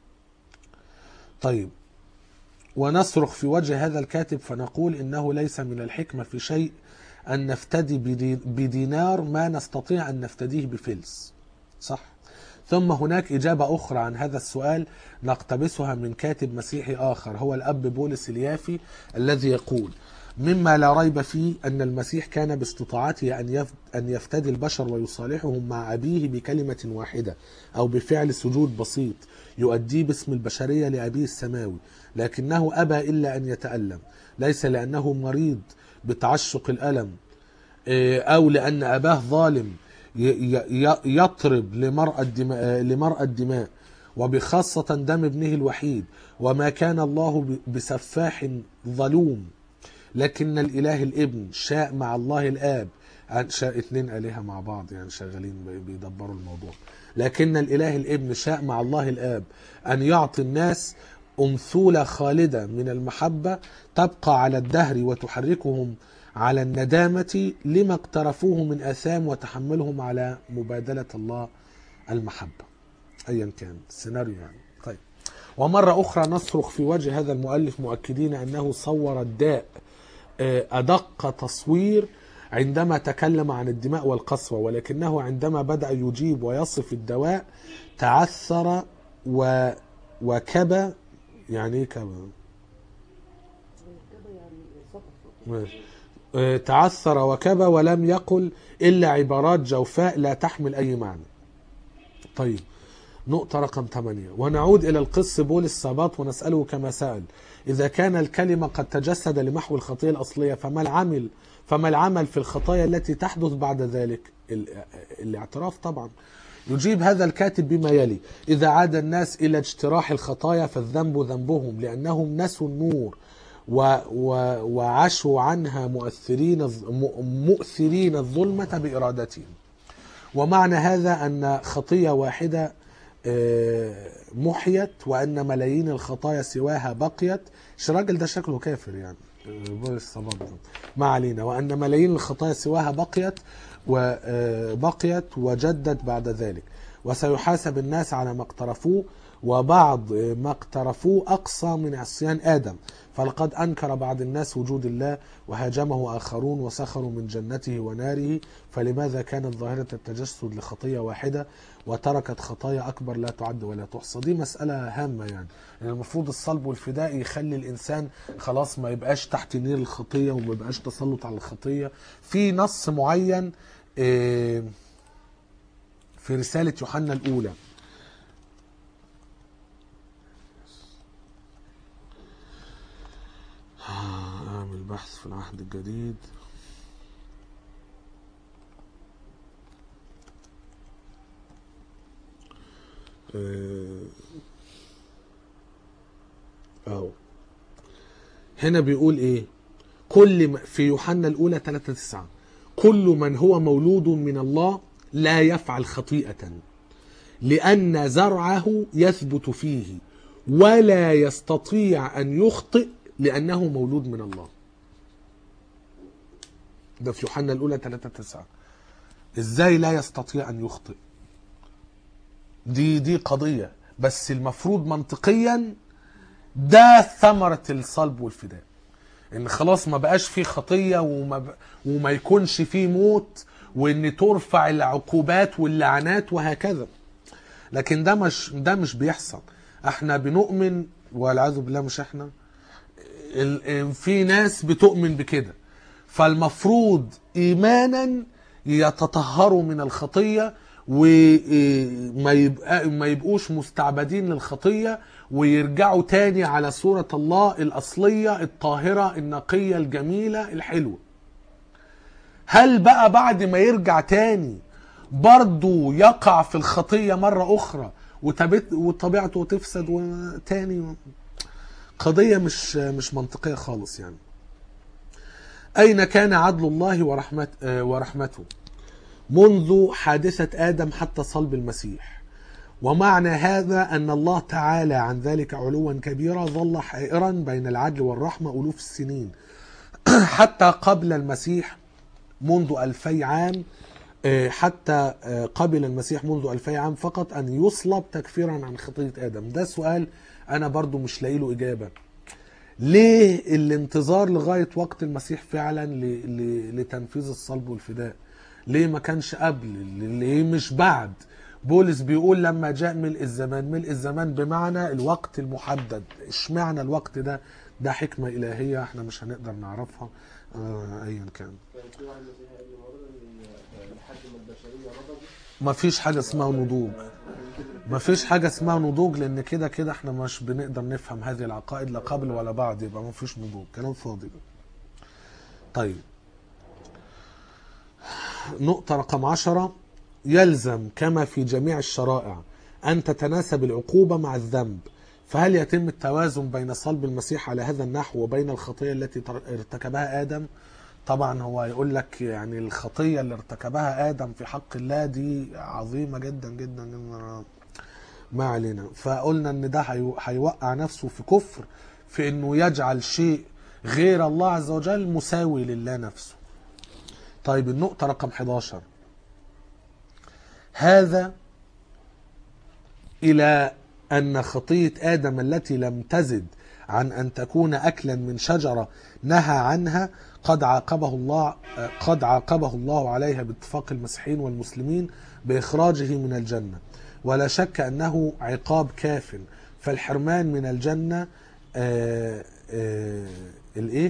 طيب ونصرخ في وجه هذا الكاتب فنقول إنه ليس من الحكمة في شيء أن نفتدي بدي- بدينار ما نستطيع أن نفتديه بفلس صح ثم هناك إجابة أخرى عن هذا السؤال نقتبسها من كاتب مسيحي آخر هو الأب بولس اليافي الذي يقول مما لا ريب فيه أن المسيح كان باستطاعته أن يف- أن يفتدي البشر ويصالحهم مع أبيه بكلمة واحدة أو بفعل سجود بسيط يؤديه باسم البشرية لأبيه السماوي لكنه أبى إلا أن يتألم ليس لأنه مريض بتعشق الألم إيه، أو لأن أباه ظالم ي- ي- يطرب لمرأة الدماء, لمرأة الدماء وبخاصة دم ابنه الوحيد وما كان الله ب- بسفاح ظلوم لكن الإله الابن شاء مع الله الآب أن- شاء اتنين آلهة مع بعض يعني شغالين بي- بيدبروا الموضوع لكن الإله الابن شاء مع الله الآب أن يعطي الناس أمثولة خالدة من المحبة تبقى على الدهر وتحركهم على الندامة لما اقترفوه من آثام وتحملهم على مبادلة الله المحبة أيا كان السيناريو يعني طيب ومرة أخرى نصرخ في وجه هذا المؤلف مؤكدين أنه صور الداء آه، أدق تصوير عندما تكلم عن الدماء والقسوة ولكنه عندما بدأ يجيب ويصف الدواء تعثر و وكبى يعني ايه كبى؟ ماشي. آه، تعثر وكبى ولم يقل إلا عبارات جوفاء لا تحمل أي معنى طيب نقطة رقم 8 ونعود إلى القس بولس ساباط ونسأله كما سأل إذا كان الكلمة قد تجسد لمحو الخطية الأصلية فما العمل فما العمل في الخطايا التي تحدث بعد ذلك ال- الاعتراف طبعا يجيب هذا الكاتب بما يلي إذا عاد الناس إلى اجتراح الخطايا فالذنب ذنبهم لأنهم نسوا النور و و وعشوا عنها مؤثرين الظ- م- مؤثرين الظلمة بإرادتهم ومعنى هذا أن خطية واحدة آه، محيت وأن ملايين الخطايا سواها بقيت مش الراجل ده شكله كافر يعني آه، بولس صباب ده. ما علينا وأن ملايين الخطايا سواها بقيت وبقيت وجدت بعد ذلك وسيحاسب الناس على ما اقترفوه وبعض ما اقترفوه أقصى من عصيان آدم فلقد أنكر بعض الناس وجود الله وهاجمه آخرون وسخروا من جنته وناره فلماذا كانت ظاهرة التجسد لخطية واحدة وتركت خطايا أكبر لا تعد ولا تحصى دي مسألة هامة يعني يعني المفروض الصلب والفداء يخلي الإنسان خلاص ما يبقاش تحت نير الخطية وما يبقاش تسلط على الخطية في نص معين آه، في رسالة يوحنا الأولى أعمل بحث في العهد الجديد آه، أهو هنا بيقول ايه كل م- في يوحنا الاولى 3 9 كل من هو مولود من الله لا يفعل خطيئة لأن زرعه يثبت فيه ولا يستطيع أن يخطئ لأنه مولود من الله ده في يوحنا الأولى 3 9 إزاي لا يستطيع أن يخطئ دي دي قضية بس المفروض منطقيا ده ثمرة الصلب والفداء ان خلاص ما بقاش فيه خطية وما, ب... وما يكونش فيه موت وان ترفع العقوبات واللعنات وهكذا لكن ده مش ده مش بيحصل احنا بنؤمن والعياذ بالله مش احنا ال- في ناس بتؤمن بكده فالمفروض ايمانا يتطهروا من الخطيه وما يبقى ما يبقوش مستعبدين للخطيه ويرجعوا تاني على صوره الله الاصليه الطاهره النقيه الجميله الحلوه هل بقى بعد ما يرجع تاني برضه يقع في الخطيه مره اخرى وتبت- وطبيعته تفسد وتاني قضيه مش مش منطقيه خالص يعني أين كان عدل الله ورحمت آه، ورحمته منذ حادثة آدم حتى صلب المسيح ومعنى هذا أن الله تعالى عن ذلك علوا كبيرا ظل حائرا بين العدل والرحمة ألوف السنين حتى قبل المسيح منذ ألفي عام آه، حتى آه، قبل المسيح منذ ألفي عام فقط أن يصلب تكفيرا عن خطية آدم ده سؤال أنا برضو مش لاقي له إجابة ليه الانتظار لغاية وقت المسيح فعلا ل- ل- لتنفيذ الصلب والفداء ليه ما كانش قبل ليه مش بعد بولس بيقول لما جاء ملء الزمان ملء الزمان بمعنى الوقت المحدد اشمعنى الوقت ده ده حكمة إلهية احنا مش هنقدر نعرفها آه ايا كان كان في واحد مسيحي قال لي مرة إن لحد ما البشرية نضجت ما فيش حاجة اسمها نضوج ما فيش حاجة اسمها نضوج لأن كده كده احنا مش بنقدر نفهم هذه العقائد لا قبل ولا بعد يبقى ما فيش نضوج كلام فاضي ده. طيب نقطة رقم عشرة يلزم كما في جميع الشرائع أن تتناسب العقوبة مع الذنب فهل يتم التوازن بين صلب المسيح على هذا النحو وبين الخطية التي تر- ارتكبها آدم طبعا هو يقول لك يعني الخطية اللي ارتكبها آدم في حق الله دي عظيمة جدا جدا جدا ما علينا فقلنا ان ده هيو- هيوقع نفسه في كفر في انه يجعل شيء غير الله عز وجل مساوي لله نفسه طيب النقطة رقم 11 هذا إلى أن خطية آدم التي لم تزد عن أن تكون أكلا من شجرة نهى عنها قد عاقبه الله قد عاقبه الله عليها باتفاق المسيحيين والمسلمين بإخراجه من الجنة ولا شك أنه عقاب كاف فالحرمان من الجنة آه آه الإيه؟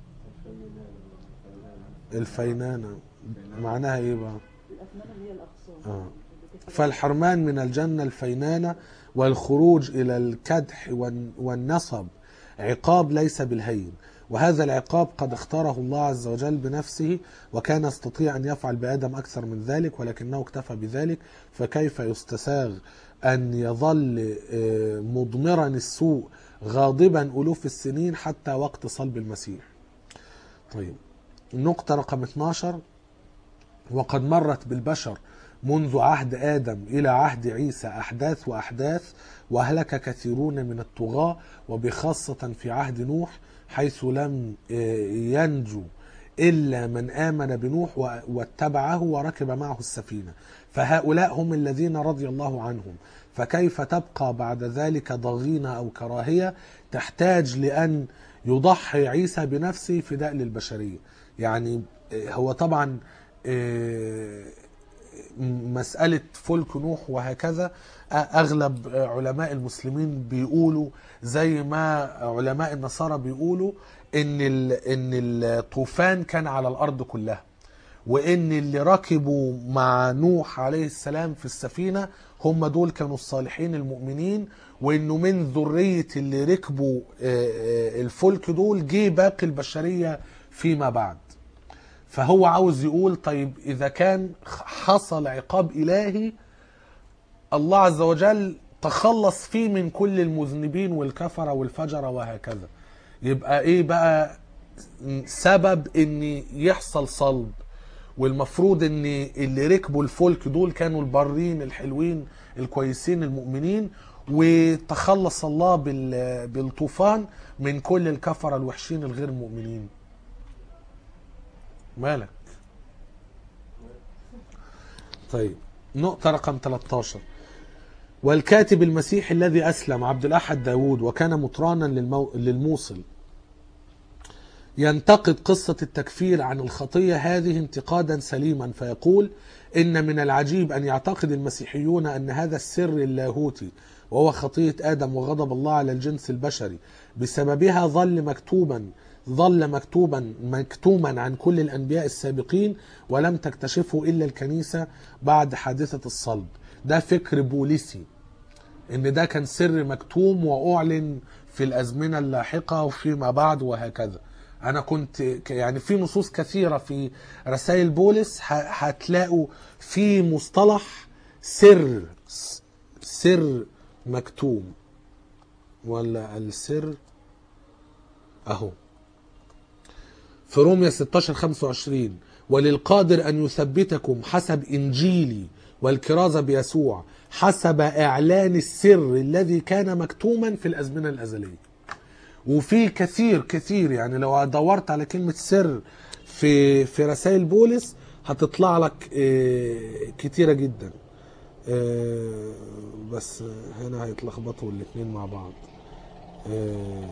الفينانة معناها إيه بقى؟ الأثمان اللي هي الأغصان آه. فالحرمان من الجنة الفينانة والخروج إلى الكدح والن- والنصب عقاب ليس بالهين وهذا العقاب قد اختاره الله عز وجل بنفسه وكان يستطيع أن يفعل بآدم أكثر من ذلك ولكنه اكتفى بذلك فكيف يستساغ أن يظل آه، مضمرا السوء غاضبا ألوف السنين حتى وقت صلب المسيح طيب النقطة رقم 12 وقد مرت بالبشر منذ عهد آدم إلى عهد عيسى أحداث وأحداث وأهلك كثيرون من الطغاة وبخاصة في عهد نوح حيث لم آه، ينجو إلا من آمن بنوح و- واتبعه وركب معه السفينة فهؤلاء هم الذين رضي الله عنهم فكيف تبقى بعد ذلك ضغينة أو كراهية تحتاج لأن يضحي عيسى بنفسه فداء للبشرية يعني آه، هو طبعا آه، مسألة فلك نوح وهكذا أغلب علماء المسلمين بيقولوا زي ما علماء النصارى بيقولوا إن ال- إن الطوفان كان على الأرض كلها وإن اللي ركبوا مع نوح عليه السلام في السفينة هم دول كانوا الصالحين المؤمنين وإنه من ذرية اللي ركبوا آه، آه، الفلك دول جه باقي البشرية فيما بعد فهو عاوز يقول طيب إذا كان حصل عقاب إلهي الله عز وجل تخلص فيه من كل المذنبين والكفرة والفجرة وهكذا يبقى ايه بقى سبب ان يحصل صلب والمفروض ان اللي ركبوا الفلك دول كانوا البارين الحلوين الكويسين المؤمنين وتخلص الله بال- بالطوفان من كل الكفرة الوحشين الغير مؤمنين مالك طيب نقطة رقم 13 والكاتب المسيحي الذي أسلم عبد الأحد داود وكان مطرانا للمو... للموصل ينتقد قصة التكفير عن الخطية هذه انتقادا سليما فيقول إن من العجيب أن يعتقد المسيحيون أن هذا السر اللاهوتي وهو خطية آدم وغضب الله على الجنس البشري بسببها ظل مكتوبا ظل مكتوبا مكتوما عن كل الأنبياء السابقين ولم تكتشفه إلا الكنيسة بعد حادثة الصلب ده فكر بوليسي ان ده كان سر مكتوم واعلن في الازمنه اللاحقه وفيما بعد وهكذا انا كنت ك- يعني في نصوص كثيره في رسائل بولس ه- هتلاقوا في مصطلح سر س- سر مكتوم ولا السر اهو في روميا 16 25 وللقادر أن يثبتكم حسب إنجيلي والكرازة بيسوع حسب إعلان السر الذي كان مكتوما في الأزمنة الأزلية وفي كثير كثير يعني لو دورت على كلمة سر في في رسائل بولس هتطلع لك آه، كتيرة جدا آه، بس هنا هيتلخبطوا الاتنين مع بعض آه،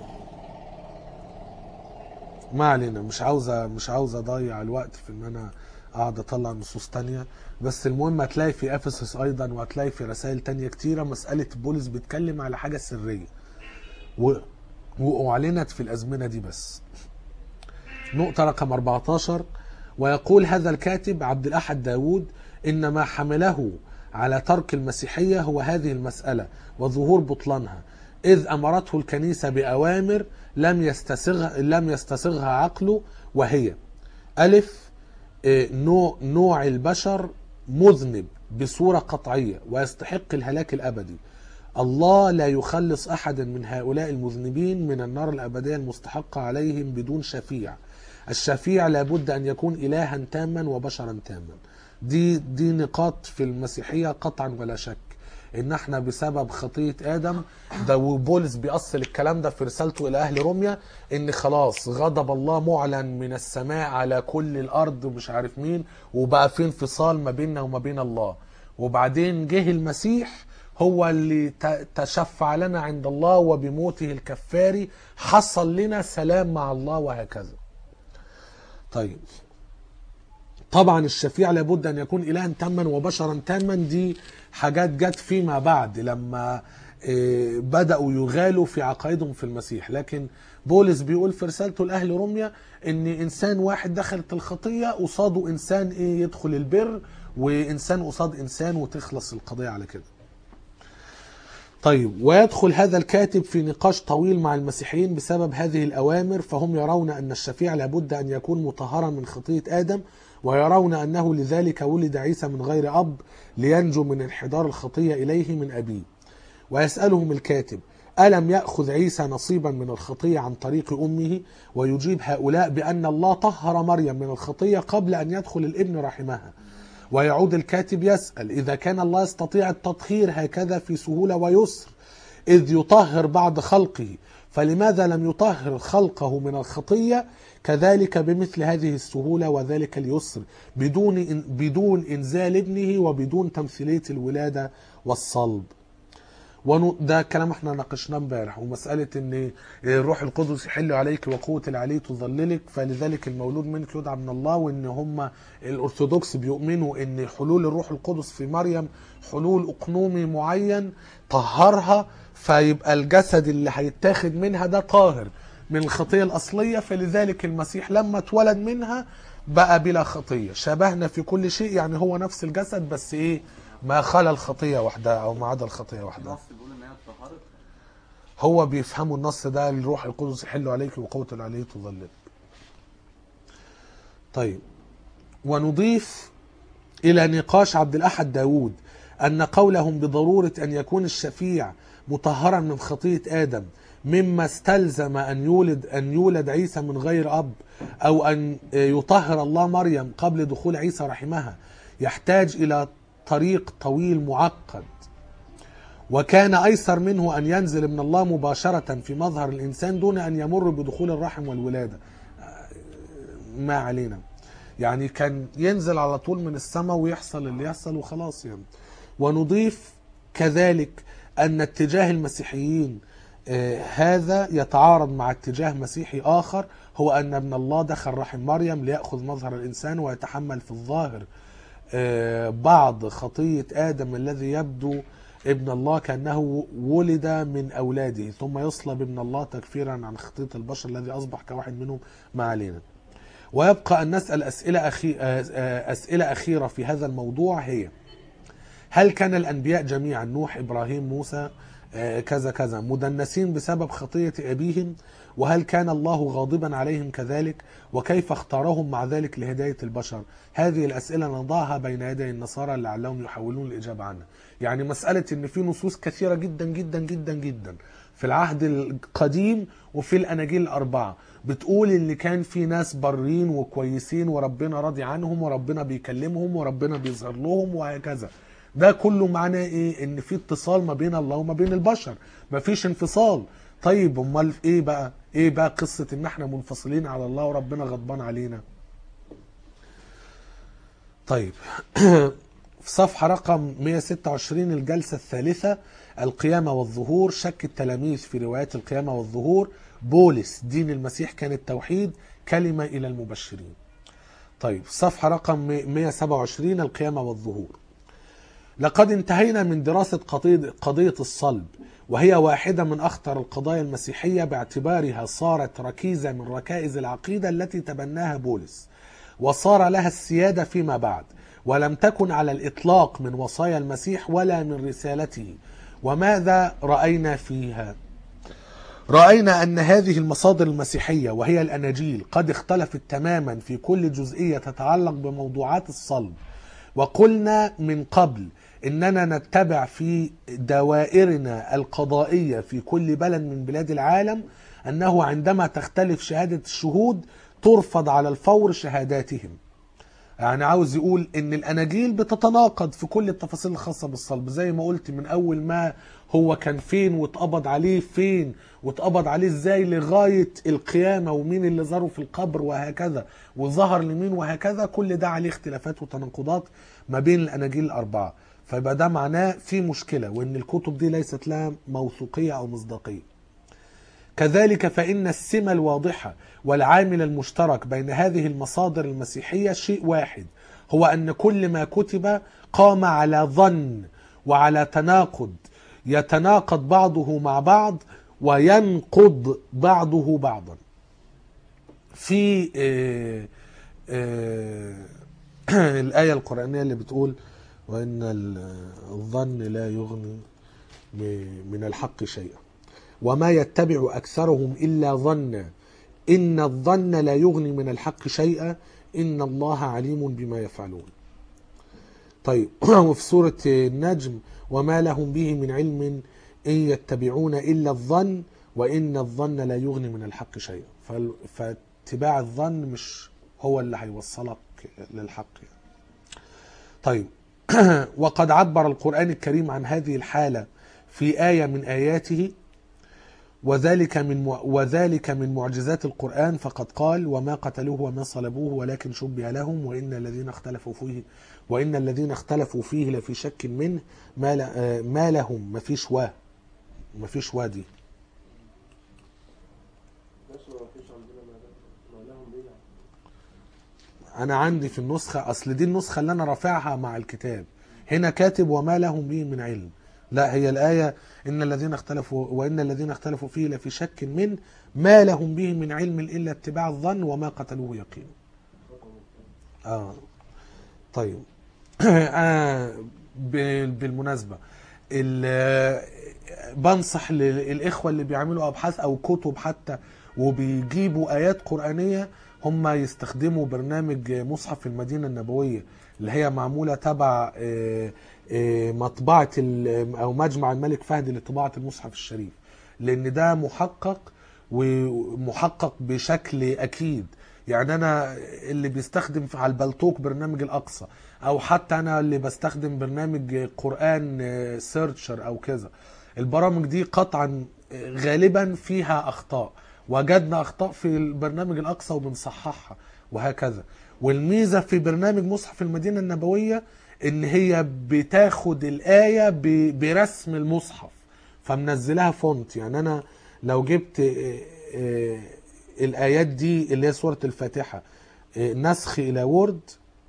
ما علينا مش عاوزه مش عاوز اضيع الوقت في ان انا اقعد اطلع نصوص تانية بس المهم هتلاقي في افسس ايضا وهتلاقي في رسائل تانية كتيرة مسألة بولس بيتكلم على حاجة سرية و... واعلنت في الازمنة دي بس نقطة رقم 14 ويقول هذا الكاتب عبد الأحد داود إن ما حمله على ترك المسيحية هو هذه المسألة وظهور بطلانها إذ أمرته الكنيسة بأوامر لم يستسغ لم يستسغها عقله وهي ألف إيه، نوع نوع البشر مذنب بصورة قطعية ويستحق الهلاك الأبدي الله لا يخلص أحدا من هؤلاء المذنبين من النار الأبدية المستحقة عليهم بدون شفيع الشفيع لابد أن يكون إلها تاما وبشرا تاما دي دي نقاط في المسيحية قطعا ولا شك ان احنا بسبب خطية ادم ده وبولس بيأصل الكلام ده في رسالته الى اهل روميا ان خلاص غضب الله معلن من السماء على كل الارض ومش عارف مين وبقى في انفصال ما بيننا وما بين الله وبعدين جه المسيح هو اللي ت- تشفع لنا عند الله وبموته الكفاري حصل لنا سلام مع الله وهكذا طيب طبعا الشفيع لابد ان يكون الها تاما وبشرا تاما دي حاجات جت فيما بعد لما آه، بداوا يغالوا في عقائدهم في المسيح لكن بولس بيقول في رسالته لاهل روميا ان انسان واحد دخلت الخطيه قصاده انسان ايه يدخل البر وانسان قصاد انسان وتخلص القضيه على كده طيب ويدخل هذا الكاتب في نقاش طويل مع المسيحيين بسبب هذه الأوامر فهم يرون أن الشفيع لابد أن يكون مطهرا من خطية آدم ويرون أنه لذلك ولد عيسى من غير أب لينجو من انحدار الخطية إليه من أبيه ويسألهم الكاتب ألم يأخذ عيسى نصيبا من الخطية عن طريق أمه ويجيب هؤلاء بأن الله طهر مريم من الخطية قبل أن يدخل الابن رحمها ويعود الكاتب يسأل إذا كان الله يستطيع التطهير هكذا في سهولة ويسر إذ يطهر بعد خلقه فلماذا لم يطهر خلقه من الخطية كذلك بمثل هذه السهولة وذلك اليسر بدون بدون إنزال ابنه وبدون تمثيلية الولادة والصلب ونو- ده كلام احنا ناقشناه امبارح ومساله ان الروح القدس يحل عليك وقوه العلي تظللك فلذلك المولود منك يدعى من الله وان هم الارثوذكس بيؤمنوا ان حلول الروح القدس في مريم حلول اقنومي معين طهرها فيبقى الجسد اللي هيتاخد منها ده طاهر من الخطيه الاصليه فلذلك المسيح لما اتولد منها بقى بلا خطيه شبهنا في كل شيء يعني هو نفس الجسد بس ايه ما خلا الخطيه وحدها او ما عدا الخطيه وحدها النص بيقول ان هي اتطهرت هو بيفهموا النص ده الروح القدس يحل عليك وقوة العلي تظللك طيب ونضيف إلى نقاش عبد الأحد داود أن قولهم بضرورة أن يكون الشفيع مطهرا من خطية آدم مما استلزم أن يولد أن يولد عيسى من غير أب أو أن يطهر الله مريم قبل دخول عيسى رحمها يحتاج إلى طريق طويل معقد وكان أيسر منه أن ينزل من الله مباشرة في مظهر الإنسان دون أن يمر بدخول الرحم والولادة ما علينا يعني كان ينزل على طول من السماء ويحصل اللي يحصل وخلاص يعني ونضيف كذلك أن اتجاه المسيحيين آه، هذا يتعارض مع اتجاه مسيحي آخر هو أن ابن الله دخل رحم مريم ليأخذ مظهر الإنسان ويتحمل في الظاهر آه، بعض خطية آدم الذي يبدو ابن الله كأنه ولد من أولاده ثم يصلب ابن الله تكفيرا عن خطية البشر الذي أصبح كواحد منهم ما علينا ويبقى أن نسأل أسئلة, أخي... آه، آه، أسئلة أخيرة في هذا الموضوع هي هل كان الأنبياء جميعا نوح إبراهيم موسى آه، كذا كذا مدنسين بسبب خطية أبيهم وهل كان الله غاضبا عليهم كذلك وكيف اختارهم مع ذلك لهداية البشر هذه الأسئلة نضعها بين يدي النصارى لعلهم يحاولون الإجابة عنها يعني مسألة أن في نصوص كثيرة جدا جدا جدا جدا في العهد القديم وفي الأناجيل الأربعة بتقول ان كان في ناس برين وكويسين وربنا راضي عنهم وربنا بيكلمهم وربنا بيظهر لهم وهكذا ده كله معناه ايه ان في اتصال ما بين الله وما بين البشر مفيش انفصال طيب امال ايه بقى ايه بقى قصة ان احنا منفصلين على الله وربنا غضبان علينا طيب في صفحة رقم 126 الجلسة الثالثة القيامة والظهور شك التلاميذ في روايات القيامة والظهور بولس دين المسيح كان التوحيد كلمة إلى المبشرين طيب صفحة رقم 127 القيامة والظهور لقد انتهينا من دراسة قضية, قضية الصلب وهي واحدة من أخطر القضايا المسيحية باعتبارها صارت ركيزة من ركائز العقيدة التي تبناها بولس وصار لها السيادة فيما بعد ولم تكن على الإطلاق من وصايا المسيح ولا من رسالته وماذا رأينا فيها؟ رأينا أن هذه المصادر المسيحية وهي الأناجيل قد اختلفت تماما في كل جزئية تتعلق بموضوعات الصلب وقلنا من قبل إننا نتبع في دوائرنا القضائية في كل بلد من بلاد العالم أنه عندما تختلف شهادة الشهود ترفض على الفور شهاداتهم يعني عاوز يقول ان الاناجيل بتتناقض في كل التفاصيل الخاصه بالصلب زي ما قلت من اول ما هو كان فين واتقبض عليه فين واتقبض عليه ازاي لغايه القيامه ومين اللي زاره في القبر وهكذا وظهر لمين وهكذا كل ده عليه اختلافات وتناقضات ما بين الاناجيل الاربعه فيبقى ده معناه في مشكله وان الكتب دي ليست لها موثوقيه او مصداقيه كذلك فإن السمة الواضحة والعامل المشترك بين هذه المصادر المسيحية شيء واحد هو أن كل ما كتب قام على ظن وعلى تناقض يتناقض بعضه مع بعض وينقض بعضه بعضا في آه، آه، الآية القرآنية اللي بتقول وإن الظن لا يغني من الحق شيئا وما يتبع أكثرهم إلا ظنا إن الظن لا يغني من الحق شيئا إن الله عليم بما يفعلون طيب وفي سورة النجم وما لهم به من علم إن يتبعون إلا الظن وإن الظن لا يغني من الحق شيئا فال- فاتباع الظن مش هو اللي هيوصلك للحق يعني. طيب وقد عبر القرآن الكريم عن هذه الحالة في آية من آياته وذلك من مع- وذلك من معجزات القرآن فقد قال وما قتلوه وما صلبوه ولكن شبه لهم وإن الذين اختلفوا فيه وإن الذين اختلفوا فيه لفي شك منه ما, ل- آه، ما لهم ما فيش واه ما فيش وادي نفسه ما فيش عندنا ما ما لهم بيه أنا عندي في النسخة أصل دي النسخة اللي أنا رافعها مع الكتاب هنا كاتب وما لهم به من علم لا هي الآية إن الذين اختلفوا وإن الذين اختلفوا فيه لفي شك منه ما لهم به من علم إلا اتباع الظن وما قتلوه يقينا آه طيب آه ب- بالمناسبة ال- بنصح للإخوة اللي بيعملوا أبحاث أو كتب حتى وبيجيبوا آيات قرآنية هم يستخدموا برنامج مصحف المدينة النبوية اللي هي معمولة تبع آه، آه، مطبعة ال- أو مجمع الملك فهد لطباعة المصحف الشريف لان ده محقق ومحقق بشكل اكيد يعني انا اللي بيستخدم على البلتوك برنامج الاقصى او حتى انا اللي بستخدم برنامج قران سيرشر او كذا البرامج دي قطعا غالبا فيها اخطاء وجدنا اخطاء في البرنامج الاقصى وبنصححها وهكذا والميزه في برنامج مصحف المدينه النبويه ان هي بتاخد الايه ب- برسم المصحف فمنزلها فونت يعني انا لو جبت آه، آه، الايات دي اللي هي سوره الفاتحه آه، نسخ الى وورد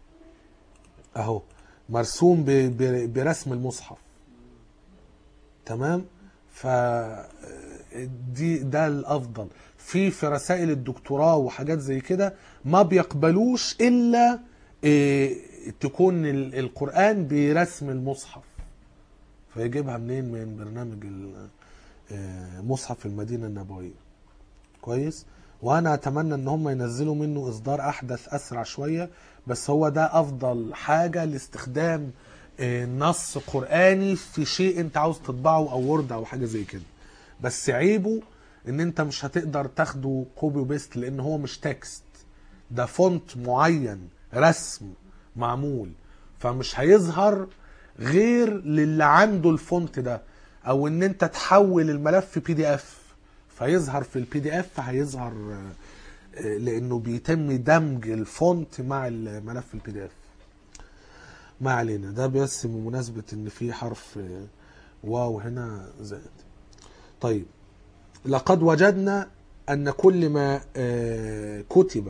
اهو مرسوم ب- ب- برسم المصحف تمام ف دي ده الافضل في في رسائل الدكتوراه وحاجات زي كده ما بيقبلوش الا إيه، تكون ال- القران برسم المصحف فيجيبها منين من برنامج ال- آه، مصحف المدينه النبويه كويس وانا اتمنى ان هم ينزلوا منه اصدار احدث اسرع شويه بس هو ده افضل حاجه لاستخدام آه، نص قراني في شيء انت عاوز تطبعه او وورد او حاجه زي كده بس عيبه ان انت مش هتقدر تاخده كوبي وبيست لان هو مش تكست ده فونت معين رسم معمول فمش هيظهر غير للي عنده الفونت ده او ان انت تحول الملف بي دي اف فيظهر في البي دي اف هيظهر آه، آه، لانه بيتم دمج الفونت مع الملف البي دي اف ما علينا ده بس بمناسبة ان في حرف آه، واو هنا زائد طيب لقد وجدنا ان كل ما آه، كتب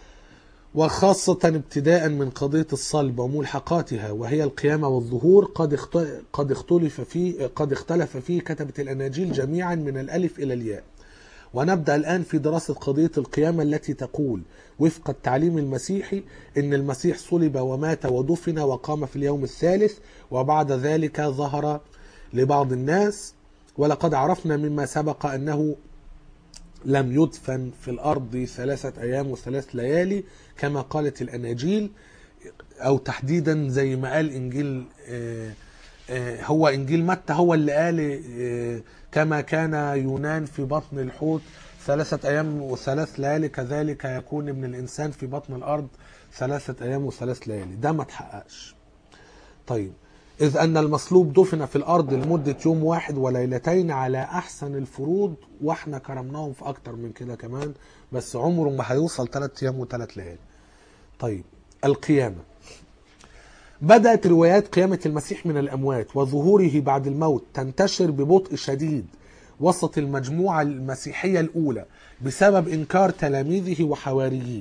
وخاصة ابتداء من قضية الصلب وملحقاتها وهي القيامة والظهور قد اخت- قد اختلف فيه قد اختلف فيه كتبة الأناجيل جميعا من الألف إلى الياء. ونبدأ الآن في دراسة قضية القيامة التي تقول وفق التعليم المسيحي إن المسيح صلب ومات ودفن وقام في اليوم الثالث وبعد ذلك ظهر لبعض الناس ولقد عرفنا مما سبق أنه لم يدفن في الأرض ثلاثة أيام وثلاث ليالي كما قالت الأناجيل أو تحديدا زي ما قال إنجيل آه، آه، هو إنجيل متى هو اللي قال آه، كما كان يونان في بطن الحوت ثلاثة أيام وثلاث ليالي كذلك يكون ابن الإنسان في بطن الأرض ثلاثة أيام وثلاث ليالي ده ما تحققش طيب إذ أن المصلوب دفن في الأرض لمدة يوم واحد وليلتين على أحسن الفروض وإحنا كرمناهم في أكتر من كده كمان بس عمره ما هيوصل ثلاث أيام وثلاث ليالي طيب القيامة بدأت روايات قيامة المسيح من الأموات وظهوره بعد الموت تنتشر ببطء شديد وسط المجموعة المسيحية الأولى بسبب إنكار تلاميذه وحوارييه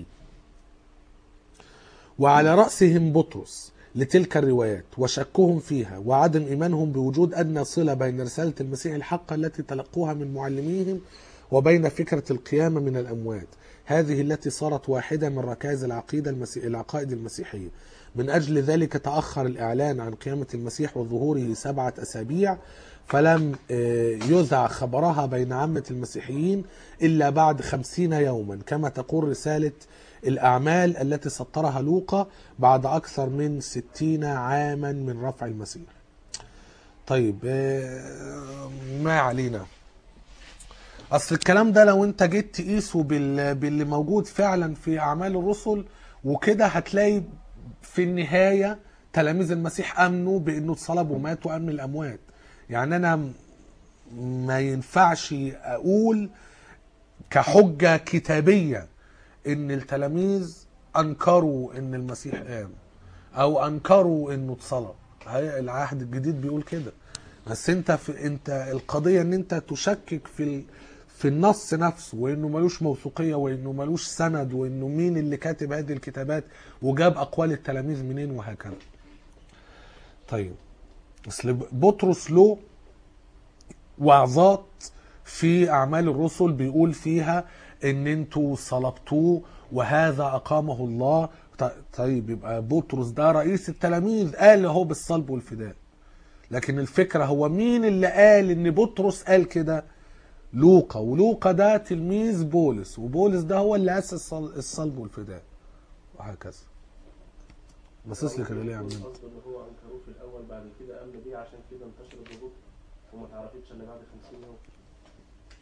وعلى رأسهم بطرس لتلك الروايات وشكهم فيها وعدم إيمانهم بوجود أدنى صلة بين رسالة المسيح الحقة التي تلقوها من معلميهم وبين فكرة القيامة من الأموات هذه التي صارت واحدة من ركائز العقيدة المسيح العقائد المسيحية من أجل ذلك تأخر الإعلان عن قيامة المسيح وظهوره سبعة أسابيع فلم آه، يذع خبرها بين عامة المسيحيين إلا بعد خمسين يوما كما تقول رسالة الأعمال التي سطرها لوقا بعد أكثر من ستين عاما من رفع المسيح طيب آه، ما علينا اصل الكلام ده لو انت جيت تقيسه بال... باللي موجود فعلا في اعمال الرسل وكده هتلاقي في النهايه تلاميذ المسيح امنوا بانه اتصلب ومات وقام من الاموات يعني انا م- ما ينفعش اقول كحجه كتابيه ان التلاميذ انكروا ان المسيح قام او انكروا انه اتصلب هي العهد الجديد بيقول كده بس انت في انت القضيه ان انت تشكك في ال... في النص نفسه وانه ملوش موثوقيه وانه ملوش سند وانه مين اللي كاتب هذه الكتابات وجاب اقوال التلاميذ منين وهكذا. طيب اصل بطرس له وعظات في اعمال الرسل بيقول فيها ان انتوا صلبتوه وهذا اقامه الله ط- طيب يبقى بطرس ده رئيس التلاميذ قال هو بالصلب والفداء لكن الفكرة هو مين اللي قال ان بطرس قال كده لوقا ولوقا ده تلميذ بولس وبولس ده هو اللي اسس الصل- الصلب والفداء وهكذا باصص لي كده ليه يا عم انت؟ قصده ان هو انكروه في الاول بعد كده امن بيه عشان كده انتشر ببطء وما تعرفتش الا بعد 50 يوم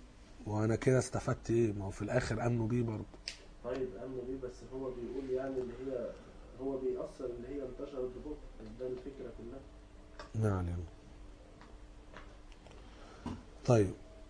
وانا كده استفدت ايه ما هو في الاخر امنوا بيه برضه طيب امن بيه بس هو بيقول يعني اللي هي هو بيأثر اللي هي انتشرت ببطء ده الفكره كلها ما علينا طيب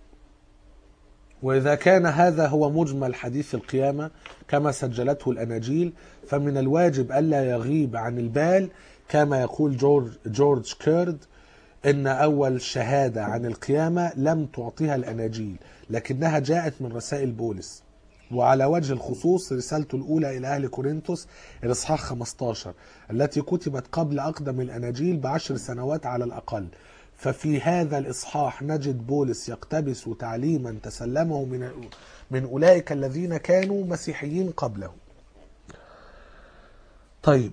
وإذا كان هذا هو مجمل حديث القيامة كما سجلته الأناجيل فمن الواجب ألا يغيب عن البال كما يقول جورج, جورج كيرد إن أول شهادة عن القيامة لم تعطيها الأناجيل لكنها جاءت من رسائل بولس وعلى وجه الخصوص رسالته الأولى إلى أهل كورنثوس الإصحاح 15 التي كتبت قبل أقدم الأناجيل بعشر سنوات على الأقل ففي هذا الإصحاح نجد بولس يقتبس تعليما تسلمه من من أولئك الذين كانوا مسيحيين قبله طيب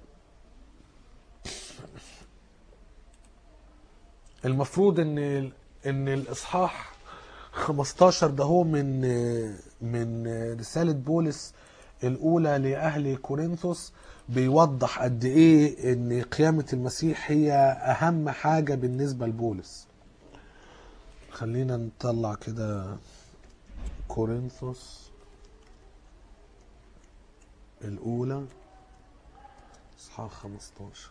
المفروض ان ان الاصحاح 15 ده هو من من رسالة بولس الأولى لأهل كورنثوس بيوضح قد إيه إن قيامة المسيح هي أهم حاجة بالنسبة لبولس خلينا نطلع كده كورنثوس الأولى إصحاح 15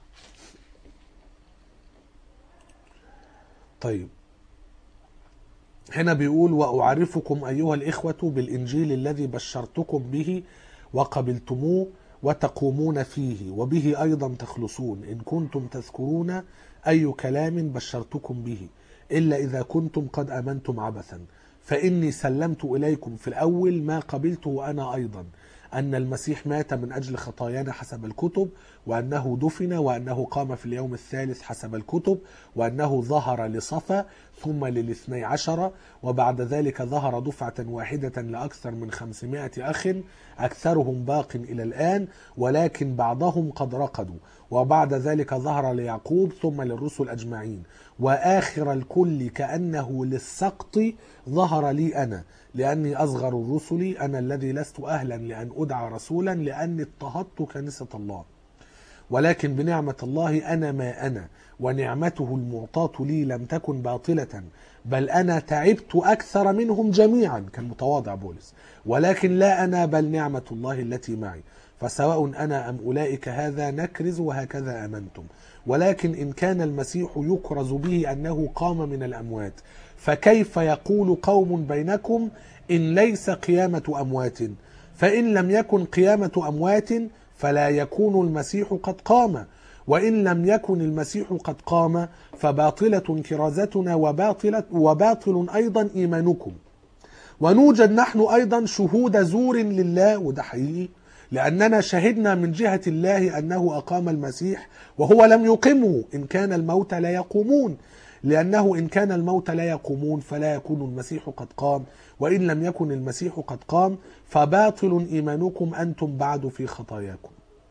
طيب هنا بيقول وأعرفكم أيها الإخوة بالإنجيل الذي بشرتكم به وقبلتموه وتقومون فيه وبه أيضا تخلصون إن كنتم تذكرون أي كلام بشرتكم به إلا إذا كنتم قد آمنتم عبثا فإني سلمت إليكم في الأول ما قبلته أنا أيضا أن المسيح مات من أجل خطايانا حسب الكتب وأنه دفن وأنه قام في اليوم الثالث حسب الكتب وأنه ظهر لصفا ثم للاثني عشر وبعد ذلك ظهر دفعة واحدة لأكثر من خمسمائة أخ أكثرهم باق إلى الآن ولكن بعضهم قد رقدوا وبعد ذلك ظهر ليعقوب ثم للرسل أجمعين وآخر الكل كأنه للسقط ظهر لي أنا لأني أصغر الرسل أنا الذي لست أهلا لأن أدعى رسولا لأني اضطهدت كنيسة الله ولكن بنعمة الله أنا ما أنا ونعمته المعطاة لي لم تكن باطلة بل أنا تعبت أكثر منهم جميعا كان متواضع بولس ولكن لا أنا بل نعمة الله التي معي فسواء أنا أم أولئك هذا نكرز وهكذا آمنتم ولكن إن كان المسيح يكرز به أنه قام من الأموات فكيف يقول قوم بينكم إن ليس قيامة أموات فإن لم يكن قيامة أموات فلا يكون المسيح قد قام وإن لم يكن المسيح قد قام فباطلة كرازتنا وباطلة وباطل أيضا إيمانكم ونوجد نحن أيضا شهود زور لله وده حقيقي لأننا شهدنا من جهة الله أنه أقام المسيح وهو لم يقمه إن كان الموت لا يقومون لأنه إن كان الموت لا يقومون فلا يكون المسيح قد قام وإن لم يكن المسيح قد قام فباطل إيمانكم أنتم بعد في خطاياكم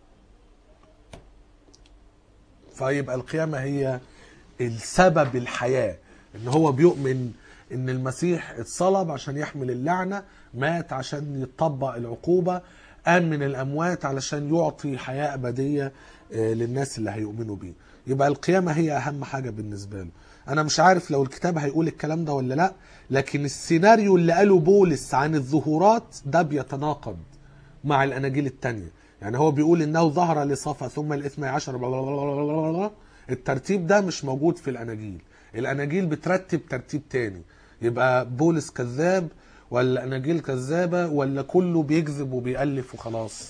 فيبقى القيامة هي السبب الحياة ان هو بيؤمن ان المسيح اتصلب عشان يحمل اللعنة مات عشان يطبق العقوبة قام من الاموات علشان يعطي حياة ابدية آه، للناس اللي هيؤمنوا بيه يبقى القيامة هي اهم حاجة بالنسبة له انا مش عارف لو الكتاب هيقول الكلام ده ولا لا لكن السيناريو اللي قاله بولس عن الظهورات ده بيتناقض مع الاناجيل التانية يعني هو بيقول انه ظهر لصفا ثم الاثنى عشر بلا بلا بلا بلا بلا بلا. الترتيب ده مش موجود في الاناجيل الاناجيل بترتب ترتيب تاني يبقى بولس كذاب ولا اناجيل كذابه ولا كله بيكذب وبيالف وخلاص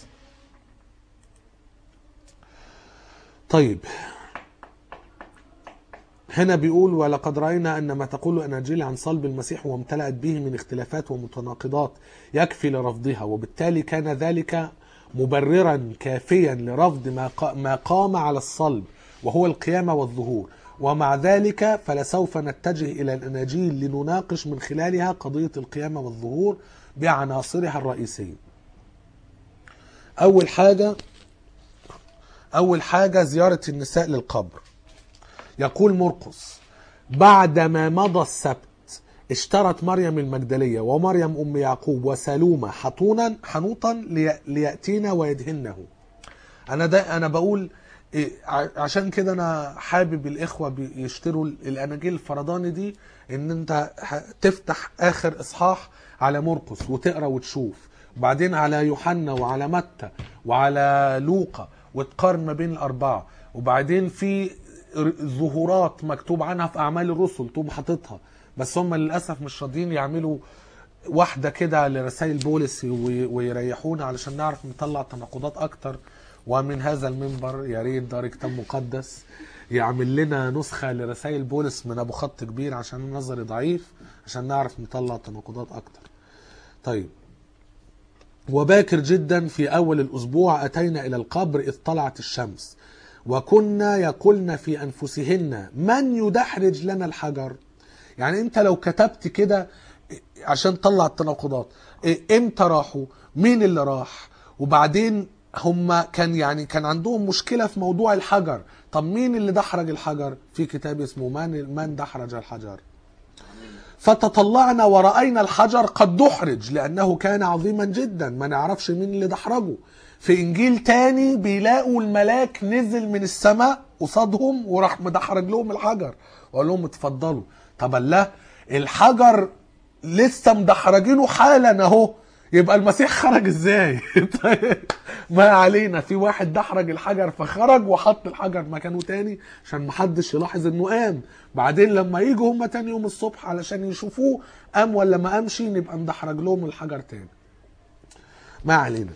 طيب هنا بيقول ولقد راينا ان ما تقول اناجيل عن صلب المسيح وامتلأت به من اختلافات ومتناقضات يكفي لرفضها وبالتالي كان ذلك مبررا كافيا لرفض ما قا- ما قام على الصلب وهو القيامه والظهور ومع ذلك فلسوف نتجه الى الاناجيل لنناقش من خلالها قضيه القيامه والظهور بعناصرها الرئيسيه. اول حاجه اول حاجه زياره النساء للقبر. يقول مرقس بعدما مضى السبت اشترت مريم المجدلية ومريم أم يعقوب وسلومة حطونا حنوطا لي- ليأتينا ويدهنه أنا ده أنا بقول إيه، ع- عشان كده انا حابب الاخوه بي- يشتروا الاناجيل الفرداني دي ان انت ه- تفتح اخر اصحاح على مرقس وتقرا وتشوف وبعدين على يوحنا وعلى متى وعلى لوقا وتقارن ما بين الاربعه وبعدين في ر- ظهورات مكتوب عنها في اعمال الرسل تقوم حاططها بس هم للاسف مش راضيين يعملوا واحده كده لرسائل بولس وي- ويريحونا علشان نعرف نطلع تناقضات اكتر ومن هذا المنبر يا ريت دار كتاب مقدس يعمل لنا نسخه لرسائل بولس من ابو خط كبير عشان نظري ضعيف عشان نعرف نطلع تناقضات اكتر طيب وباكر جدا في أول الأسبوع أتينا إلى القبر إذ طلعت الشمس وكنا يقولن في أنفسهن من يدحرج لنا الحجر يعني أنت لو كتبت كده عشان تطلع التناقضات إيه، امتى راحوا مين اللي راح وبعدين هم كان يعني كان عندهم مشكلة في موضوع الحجر طب مين اللي دحرج الحجر في كتاب اسمه من من دحرج الحجر فتطلعنا ورأينا الحجر قد دحرج لأنه كان عظيما جدا ما نعرفش مين اللي دحرجه في إنجيل تاني بيلاقوا الملاك نزل من السماء قصادهم وراح مدحرج لهم الحجر وقال لهم اتفضلوا طب الله الحجر لسه مدحرجينه حالا اهو يبقى المسيح خرج ازاي طيب ما علينا في واحد دحرج الحجر فخرج وحط الحجر مكانه تاني عشان محدش يلاحظ انه قام بعدين لما يجوا هم تاني يوم الصبح علشان يشوفوه قام ولا ما قامش نبقى ندحرج لهم الحجر تاني ما علينا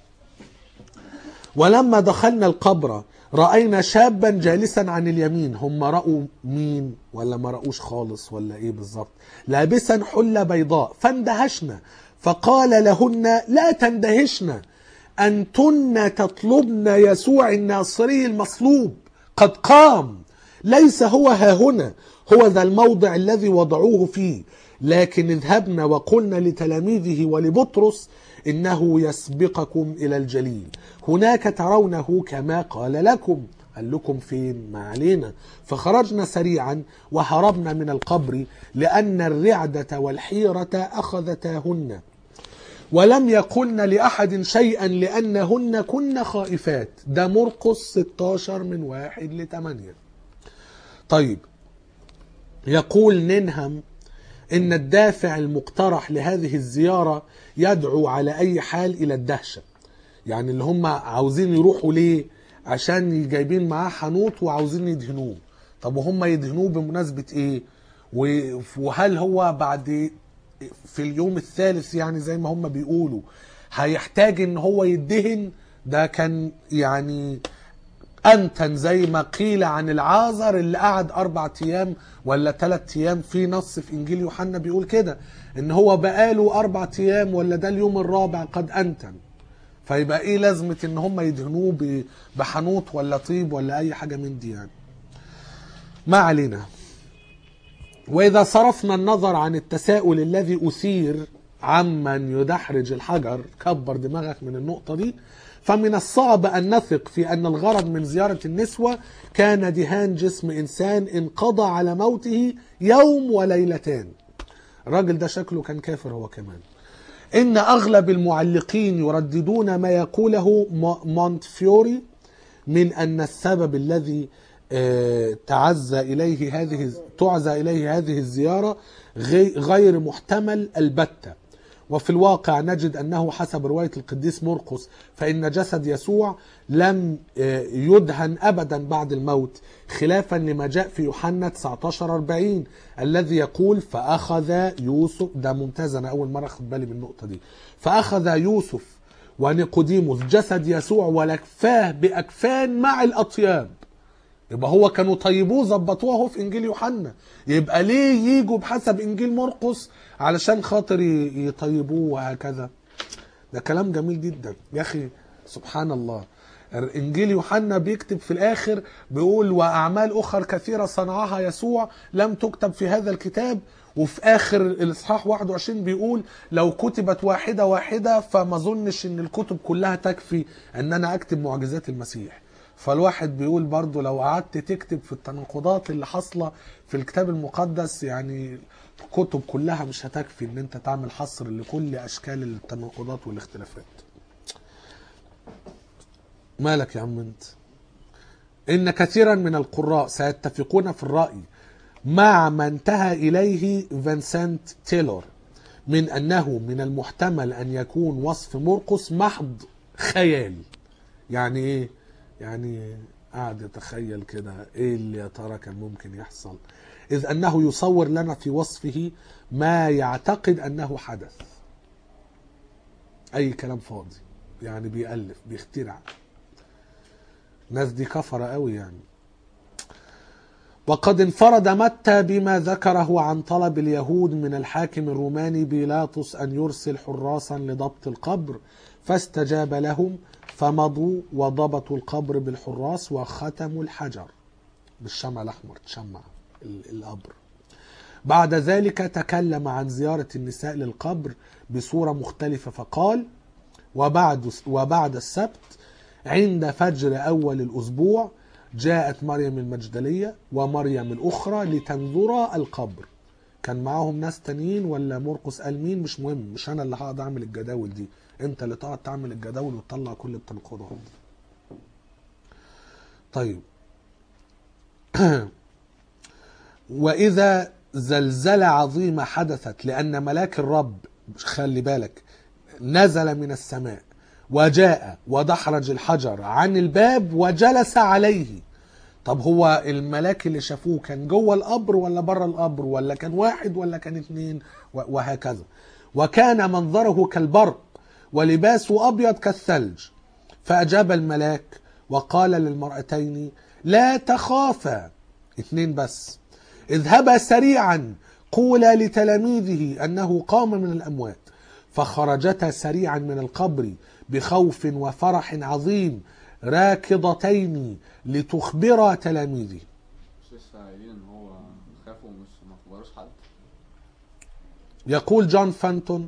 ولما دخلنا القبر رأينا شابا جالسا عن اليمين هم رأوا مين ولا ما رأوش خالص ولا ايه بالظبط لابسا حلة بيضاء فاندهشنا فقال لهن لا تندهشن أنتن تطلبن يسوع الناصري المصلوب قد قام ليس هو ها هنا هو ذا الموضع الذي وضعوه فيه لكن اذهبن وقلن لتلاميذه ولبطرس إنه يسبقكم إلى الجليل هناك ترونه كما قال لكم قال لكم فين ما علينا فخرجنا سريعا وهربنا من القبر لأن الرعدة والحيرة أخذتاهن ولم يقلن لأحد شيئا لأنهن كن خائفات ده مرقس 16 من واحد لثمانية طيب يقول ننهم إن الدافع المقترح لهذه الزيارة يدعو على أي حال إلى الدهشة يعني اللي هم عاوزين يروحوا ليه عشان جايبين معاه حنوط وعاوزين يدهنوه طب وهم يدهنوه بمناسبة ايه و- وهل هو بعد في اليوم الثالث يعني زي ما هم بيقولوا هيحتاج ان هو يدهن ده كان يعني أنتن زي ما قيل عن العازر اللي قعد أربع أيام ولا ثلاث أيام في نص في إنجيل يوحنا بيقول كده إن هو بقاله أربع أيام ولا ده اليوم الرابع قد أنتن فيبقى إيه لازمة إن هم يدهنوه ب- بحنوط ولا طيب ولا أي حاجة من دي يعني ما علينا وإذا صرفنا النظر عن التساؤل الذي أثير عمن يدحرج الحجر كبر دماغك من النقطة دي فمن الصعب أن نثق في أن الغرض من زيارة النسوة كان دهان جسم إنسان انقضى على موته يوم وليلتان الراجل ده شكله كان كافر هو كمان إن أغلب المعلقين يرددون ما يقوله مو- مونتفيوري من أن السبب الذي آه، تعزى إليه هذه تعزى إليه هذه الزيارة غي- غير محتمل البتة وفي الواقع نجد أنه حسب رواية القديس مرقس فإن جسد يسوع لم آه، يدهن أبدا بعد الموت خلافا لما جاء في يوحنا 19 40 الذي يقول فأخذ يوسف ده ممتاز أنا أول مرة أخذ بالي من النقطة دي فأخذ يوسف ونيقوديموس جسد يسوع ولكفاه بأكفان مع الأطياب يبقى هو كانوا طيبوه ظبطوه اهو في انجيل يوحنا يبقى ليه يجوا بحسب انجيل مرقس علشان خاطر ي- يطيبوه وهكذا ده كلام جميل جدا يا اخي سبحان الله انجيل يوحنا بيكتب في الاخر بيقول واعمال اخر كثيره صنعها يسوع لم تكتب في هذا الكتاب وفي اخر الاصحاح 21 بيقول لو كتبت واحده واحده فما اظنش ان الكتب كلها تكفي ان انا اكتب معجزات المسيح فالواحد بيقول برضو لو قعدت تكتب في التناقضات اللي حاصله في الكتاب المقدس يعني الكتب كلها مش هتكفي ان انت تعمل حصر لكل اشكال التناقضات والاختلافات مالك يا عم انت إن كثيرا من القراء سيتفقون في الرأي مع ما انتهى إليه فينسنت تيلور من أنه من المحتمل أن يكون وصف مرقس محض خيال يعني إيه؟ يعني قاعد يتخيل كده إيه اللي يا ترى كان ممكن يحصل إذ أنه يصور لنا في وصفه ما يعتقد أنه حدث أي كلام فاضي يعني بيألف بيخترع الناس دي كفرة قوي يعني وقد انفرد متى بما ذكره عن طلب اليهود من الحاكم الروماني بيلاطس أن يرسل حراسا لضبط القبر فاستجاب لهم فمضوا وضبطوا القبر بالحراس وختموا الحجر بالشمع الأحمر تشمع ال- القبر بعد ذلك تكلم عن زيارة النساء للقبر بصورة مختلفة فقال وبعد وبعد السبت عند فجر أول الأسبوع جاءت مريم المجدلية ومريم الأخرى لتنظرا القبر كان معاهم ناس تانيين ولا مرقس قال مين مش مهم مش أنا اللي هقعد أعمل الجداول دي أنت اللي تقعد تعمل الجداول وتطلع كل التنقضات طيب وإذا زلزلة عظيمة حدثت لأن ملاك الرب خلي بالك نزل من السماء وجاء ودحرج الحجر عن الباب وجلس عليه طب هو الملاك اللي شافوه كان جوه القبر ولا بره القبر ولا كان واحد ولا كان اتنين و- وهكذا وكان منظره كالبرق ولباسه أبيض كالثلج فأجاب الملاك وقال للمرأتين لا تخافا اتنين بس اذهبا سريعا قولا لتلاميذه أنه قام من الأموات فخرجتا سريعا من القبر بخوف وفرح عظيم راكضتين لتخبرا تلاميذه مش لسه قايلين ان هو خافوا ومش ما اخبروش حد يقول جون فانتون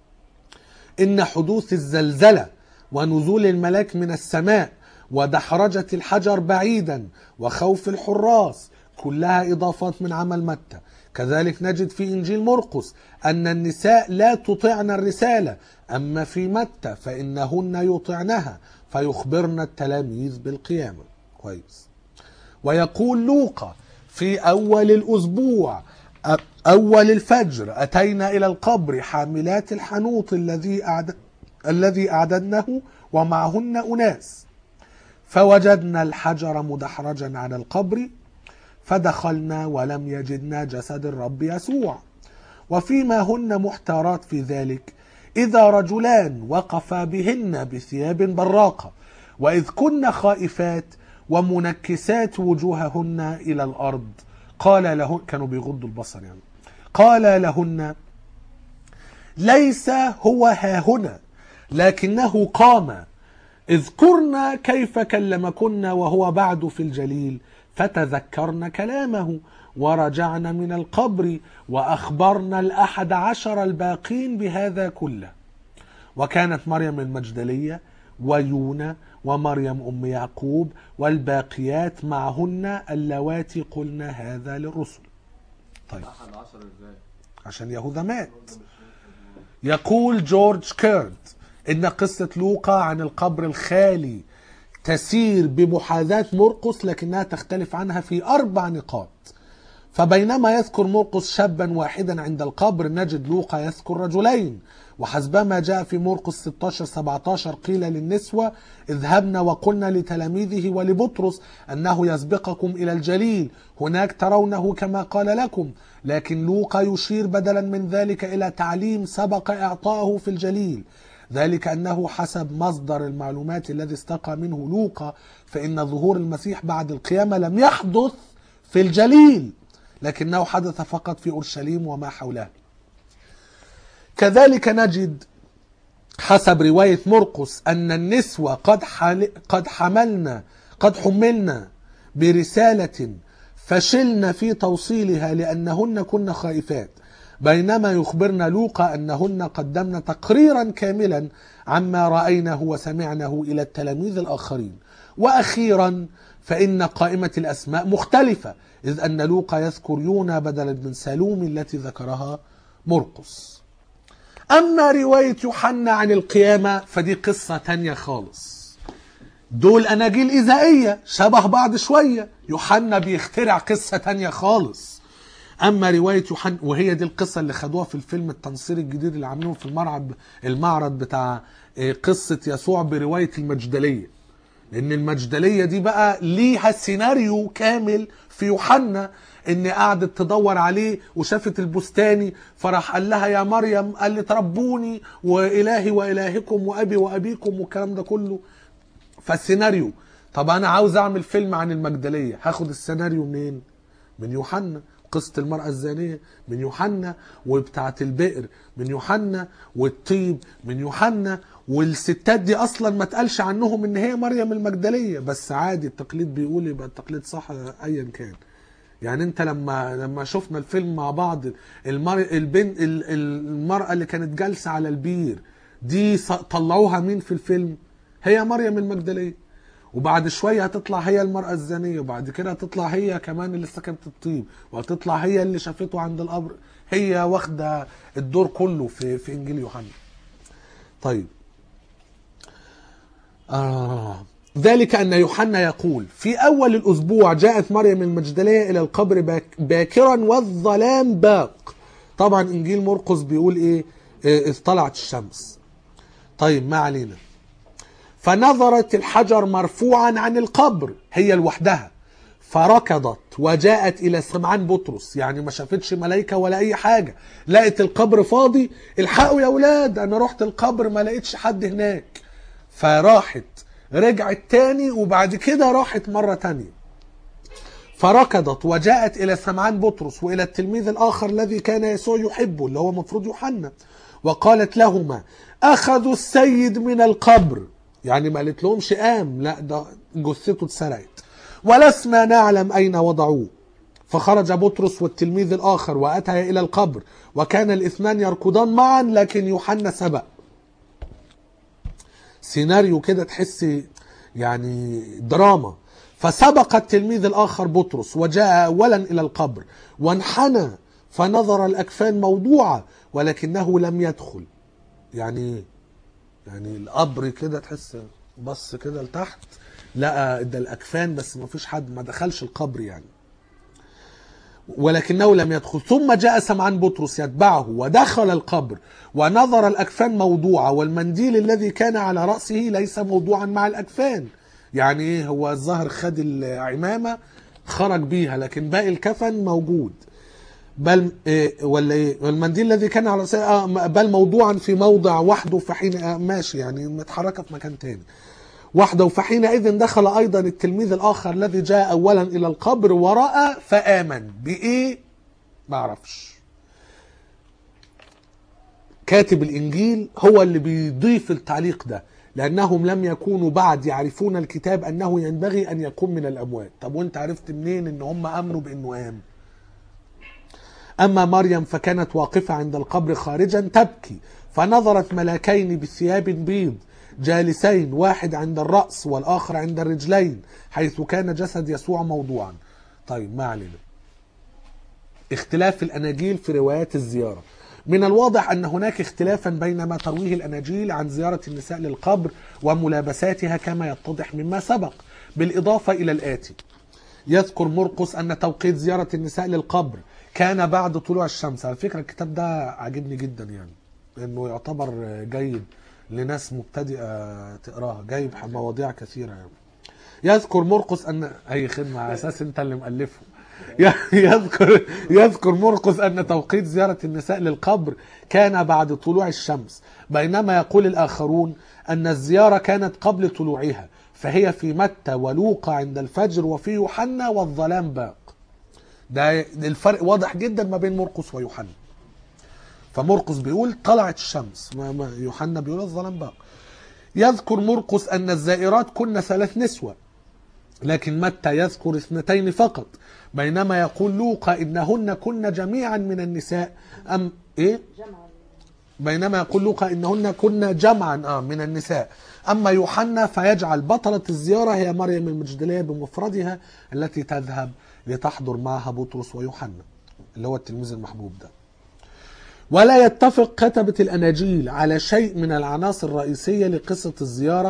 إن حدوث الزلزلة ونزول الملاك من السماء ودحرجة الحجر بعيدا وخوف الحراس كلها إضافات من عمل متى كذلك نجد في إنجيل مرقس أن النساء لا تطعن الرسالة أما في متى فإنهن يطعنها فيخبرن التلاميذ بالقيامة كويس ويقول لوقا في أول الأسبوع أ- أول الفجر أتينا إلى القبر حاملات الحنوط الذي أعد... الذي أعددنه ومعهن أناس فوجدنا الحجر مدحرجا على القبر فدخلنا ولم يجدنا جسد الرب يسوع وفيما هن محتارات في ذلك إذا رجلان وقفا بهن بثياب براقة وإذ كن خائفات ومنكسات وجوههن إلى الأرض قال لهن كانوا بيغضوا البصر يعني قال لهن ليس هو ها هنا لكنه قام اذكرنا كيف كلمكن وهو بعد في الجليل فتذكرن كلامه ورجعن من القبر وأخبرنا الأحد عشر الباقين بهذا كله وكانت مريم المجدلية ويونا ومريم أم يعقوب والباقيات معهن اللواتي قلن هذا للرسل طيب احد عشر ازاي عشان يهوذا مات يقول جورج كيرد ان قصة لوقا عن القبر الخالي تسير بمحاذاة مرقس لكنها تختلف عنها في اربع نقاط فبينما يذكر مرقس شابا واحدا عند القبر نجد لوقا يذكر رجلين وحسبما جاء في مرقس 16 17 قيل للنسوة اذهبنا وقلنا لتلاميذه ولبطرس أنه يسبقكم إلى الجليل هناك ترونه كما قال لكم لكن لوقا يشير بدلا من ذلك إلى تعليم سبق إعطاءه في الجليل ذلك أنه حسب مصدر المعلومات الذي استقى منه لوقا فإن ظهور المسيح بعد القيامة لم يحدث في الجليل لكنه حدث فقط في أورشليم وما حولها كذلك نجد حسب رواية مرقس أن النسوة قد, حل... قد حملنا قد حملنا برسالة فشلنا في توصيلها لأنهن كن خائفات بينما يخبرنا لوقا أنهن قدمن تقريرا كاملا عما رأيناه وسمعناه إلى التلاميذ الآخرين وأخيرا فإن قائمة الأسماء مختلفة إذ أن لوقا يذكر يونا بدلا من سالوم التي ذكرها مرقس أما رواية يوحنا عن القيامة فدي قصة تانية خالص دول اناجيل ايذائيه شبه بعض شويه يوحنا بيخترع قصه تانية خالص اما روايه يوحنا وهي دي القصه اللي خدوها في الفيلم التنصير الجديد اللي عاملينه في المعرض المعرض بتاع آه، قصه يسوع بروايه المجدليه لان المجدليه دي بقى ليها سيناريو كامل في يوحنا ان قعدت تدور عليه وشافت البستاني فراح قال لها يا مريم قال لي تربوني والهي والهكم وابي وابيكم والكلام ده كله فالسيناريو طب انا عاوز اعمل فيلم عن المجدليه هاخد السيناريو منين من يوحنا قصة المرأة الزانية من يوحنا وبتاعة البئر من يوحنا والطيب من يوحنا والستات دي اصلا ما تقالش عنهم ان هي مريم المجدلية بس عادي التقليد بيقول يبقى التقليد صح ايا كان يعني انت لما لما شفنا الفيلم مع بعض المر... البن... ال- ال- المرأة اللي كانت جالسة على البير دي ص- طلعوها مين في الفيلم هي مريم المجدلية وبعد شوية هتطلع هي المرأة الزانية وبعد كده هتطلع هي كمان اللي سكبت الطيب وهتطلع هي اللي شافته عند القبر هي واخدة الدور كله في في إنجيل يوحنا طيب آه. ذلك أن يوحنا يقول في أول الأسبوع جاءت مريم المجدلية إلى القبر باك باكرا والظلام باق طبعا إنجيل مرقس بيقول إيه إيه، إذ طلعت الشمس طيب ما علينا فنظرت الحجر مرفوعا عن القبر هي لوحدها فركضت وجاءت الى سمعان بطرس يعني ما شافتش ملائكه ولا اي حاجه لقت القبر فاضي الحقوا يا اولاد انا رحت القبر ما لقيتش حد هناك فراحت رجعت تاني وبعد كده راحت مره تانيه فركضت وجاءت الى سمعان بطرس والى التلميذ الاخر الذي كان يسوع يحبه اللي هو مفروض يوحنا وقالت لهما اخذوا السيد من القبر يعني ما قالت لهمش قام لا ده جثته اتسرقت ولسنا نعلم اين وضعوه فخرج بطرس والتلميذ الاخر واتيا الى القبر وكان الاثنان يركضان معا لكن يوحنا سبق سيناريو كده تحس يعني دراما فسبق التلميذ الاخر بطرس وجاء اولا الى القبر وانحنى فنظر الاكفان موضوعه ولكنه لم يدخل يعني ايه؟ يعني القبر كده تحس بص كده لتحت لقى ده الاكفان بس ما فيش حد ما دخلش القبر يعني ولكنه لم يدخل ثم جاء سمعان بطرس يتبعه ودخل القبر ونظر الأكفان موضوعة والمنديل الذي كان على رأسه ليس موضوعا مع الأكفان يعني ايه هو الظهر خد العمامة خرج بيها لكن باقي الكفن موجود بل إيه ولا ايه والمنديل الذي كان على رأسه آه، بل موضوعا في موضع وحده فحين آه، ماشي يعني متحركة في مكان تاني وحده فحينئذ دخل ايضا التلميذ الاخر الذي جاء اولا الى القبر وراى فامن بايه ما اعرفش كاتب الانجيل هو اللي بيضيف التعليق ده لانهم لم يكونوا بعد يعرفون الكتاب انه ينبغي ان يكون من الاموات طب وانت عرفت منين ان هم امنوا بانه قام أما مريم فكانت واقفة عند القبر خارجا تبكي فنظرت ملاكين بثياب بيض جالسين واحد عند الرأس والآخر عند الرجلين حيث كان جسد يسوع موضوعا طيب ما علينا اختلاف الأناجيل في روايات الزيارة من الواضح أن هناك اختلافا بين ما ترويه الأناجيل عن زيارة النساء للقبر وملابساتها كما يتضح مما سبق بالإضافة إلى الآتي يذكر مرقس أن توقيت زيارة النساء للقبر كان بعد طلوع الشمس على فكرة الكتاب ده عاجبني جدا يعني لأنه يعتبر جيد لناس مبتدئة تقراها جايب مواضيع كثيرة يعني يذكر مرقس أن أي خدمة على أساس أنت اللي مؤلفه يذكر يذكر مرقس أن توقيت زيارة النساء للقبر كان بعد طلوع الشمس بينما يقول الآخرون أن الزيارة كانت قبل طلوعها فهي في متى ولوقا عند الفجر وفي يوحنا والظلام باق ده الفرق واضح جدا ما بين مرقس ويوحنا فمرقس بيقول طلعت الشمس ما- ما- يوحنا بيقول الظلام باق يذكر مرقس أن الزائرات كن ثلاث نسوة لكن متى يذكر اثنتين فقط بينما يقول لوقا إنهن كن جميعا من النساء أم إيه جمعا بينما يقول لوقا انهن كن جمعا اه من النساء اما يوحنا فيجعل بطلة الزيارة هي مريم المجدلية بمفردها التي تذهب لتحضر معها بطرس ويوحنا اللي هو التلميذ المحبوب ده ولا يتفق كتبة الأناجيل على شيء من العناصر الرئيسية لقصة الزيارة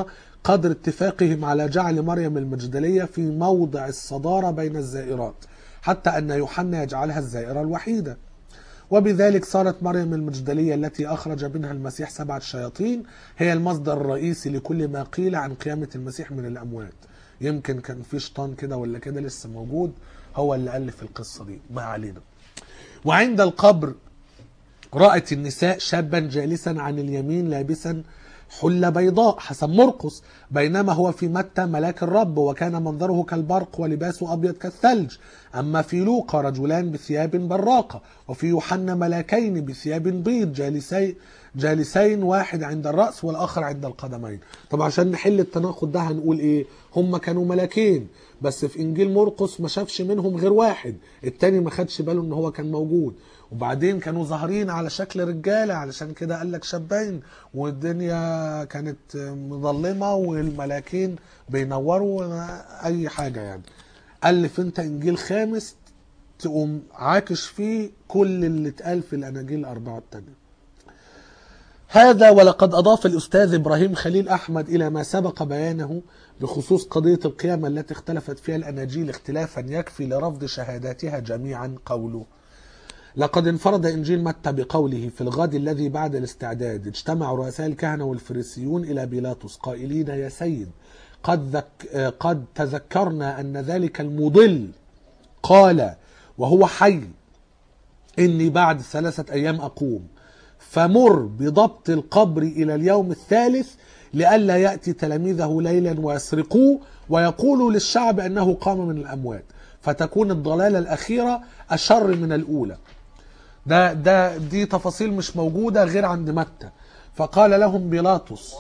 قدر اتفاقهم على جعل مريم المجدلية في موضع الصدارة بين الزائرات حتى أن يوحنا يجعلها الزائرة الوحيدة وبذلك صارت مريم المجدلية التي أخرج منها المسيح سبعة شياطين هي المصدر الرئيسي لكل ما قيل عن قيامة المسيح من الأموات يمكن كان في شيطان كده ولا كده لسه موجود هو اللي ألف القصة دي ما علينا وعند القبر رأت النساء شابا جالسا عن اليمين لابسا حلة بيضاء حسب مرقس بينما هو في متى ملاك الرب وكان منظره كالبرق ولباسه أبيض كالثلج أما في لوقا رجلان بثياب براقة وفي يوحنا ملاكين بثياب بيض جالسين جالسين واحد عند الرأس والآخر عند القدمين طب عشان نحل التناقض ده هنقول إيه هم كانوا ملاكين بس في إنجيل مرقس ما شافش منهم غير واحد التاني ما خدش باله إن هو كان موجود وبعدين كانوا ظاهرين على شكل رجاله علشان كده قال لك شابين والدنيا كانت مظلمه والملاكين بينوروا اي حاجه يعني الف انت انجيل خامس تقوم عاكش فيه كل اللي اتقال في الاناجيل الاربعه التانيه هذا ولقد أضاف الأستاذ إبراهيم خليل أحمد إلى ما سبق بيانه بخصوص قضية القيامة التي اختلفت فيها الأناجيل اختلافا يكفي لرفض شهاداتها جميعا قوله لقد انفرد إنجيل متى بقوله في الغد الذي بعد الاستعداد اجتمع رؤساء الكهنة والفريسيون إلى بيلاطس قائلين يا سيد قد, ذك قد تذكرنا أن ذلك المضل قال وهو حي إني بعد ثلاثة أيام أقوم فمر بضبط القبر إلى اليوم الثالث لئلا يأتي تلاميذه ليلا ويسرقوه ويقولوا للشعب أنه قام من الأموات فتكون الضلالة الأخيرة أشر من الأولى ده ده دي تفاصيل مش موجودة غير عند متى فقال لهم بيلاطس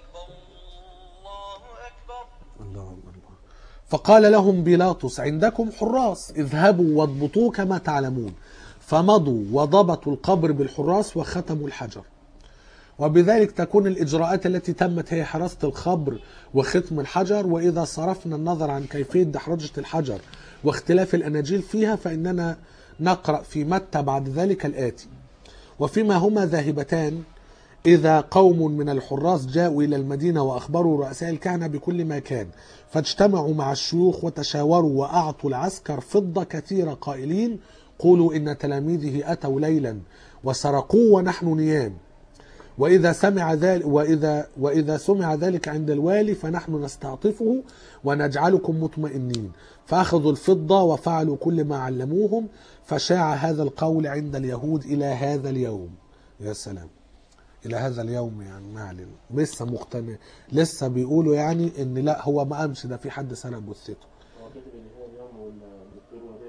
الله أكبر فقال لهم بيلاطس عندكم حراس اذهبوا واضبطوه كما تعلمون فمضوا وضبطوا القبر بالحراس وختموا الحجر وبذلك تكون الإجراءات التي تمت هي حراسة القبر وختم الحجر وإذا صرفنا النظر عن كيفية دحرجة الحجر واختلاف الأناجيل فيها فإننا نقرأ في متى بعد ذلك الآتي وفيما هما ذاهبتان إذا قوم من الحراس جاءوا إلى المدينة وأخبروا رؤساء الكهنة بكل ما كان فاجتمعوا مع الشيوخ وتشاوروا وأعطوا العسكر فضة كثيرة قائلين قولوا إن تلاميذه أتوا ليلا وسرقوه ونحن نيام وإذا سمع ذلك وإذا وإذا سمع ذلك عند الوالي فنحن نستعطفه ونجعلكم مطمئنين فأخذوا الفضة وفعلوا كل ما علموهم فشاع هذا القول عند اليهود إلى هذا اليوم يا سلام إلى هذا اليوم يعني ما علينا لسه مقتنع لسه بيقولوا يعني إن لا هو ما قامش ده في حد سرق جثته هو كاتب ان هو اليوم والدكتور وداع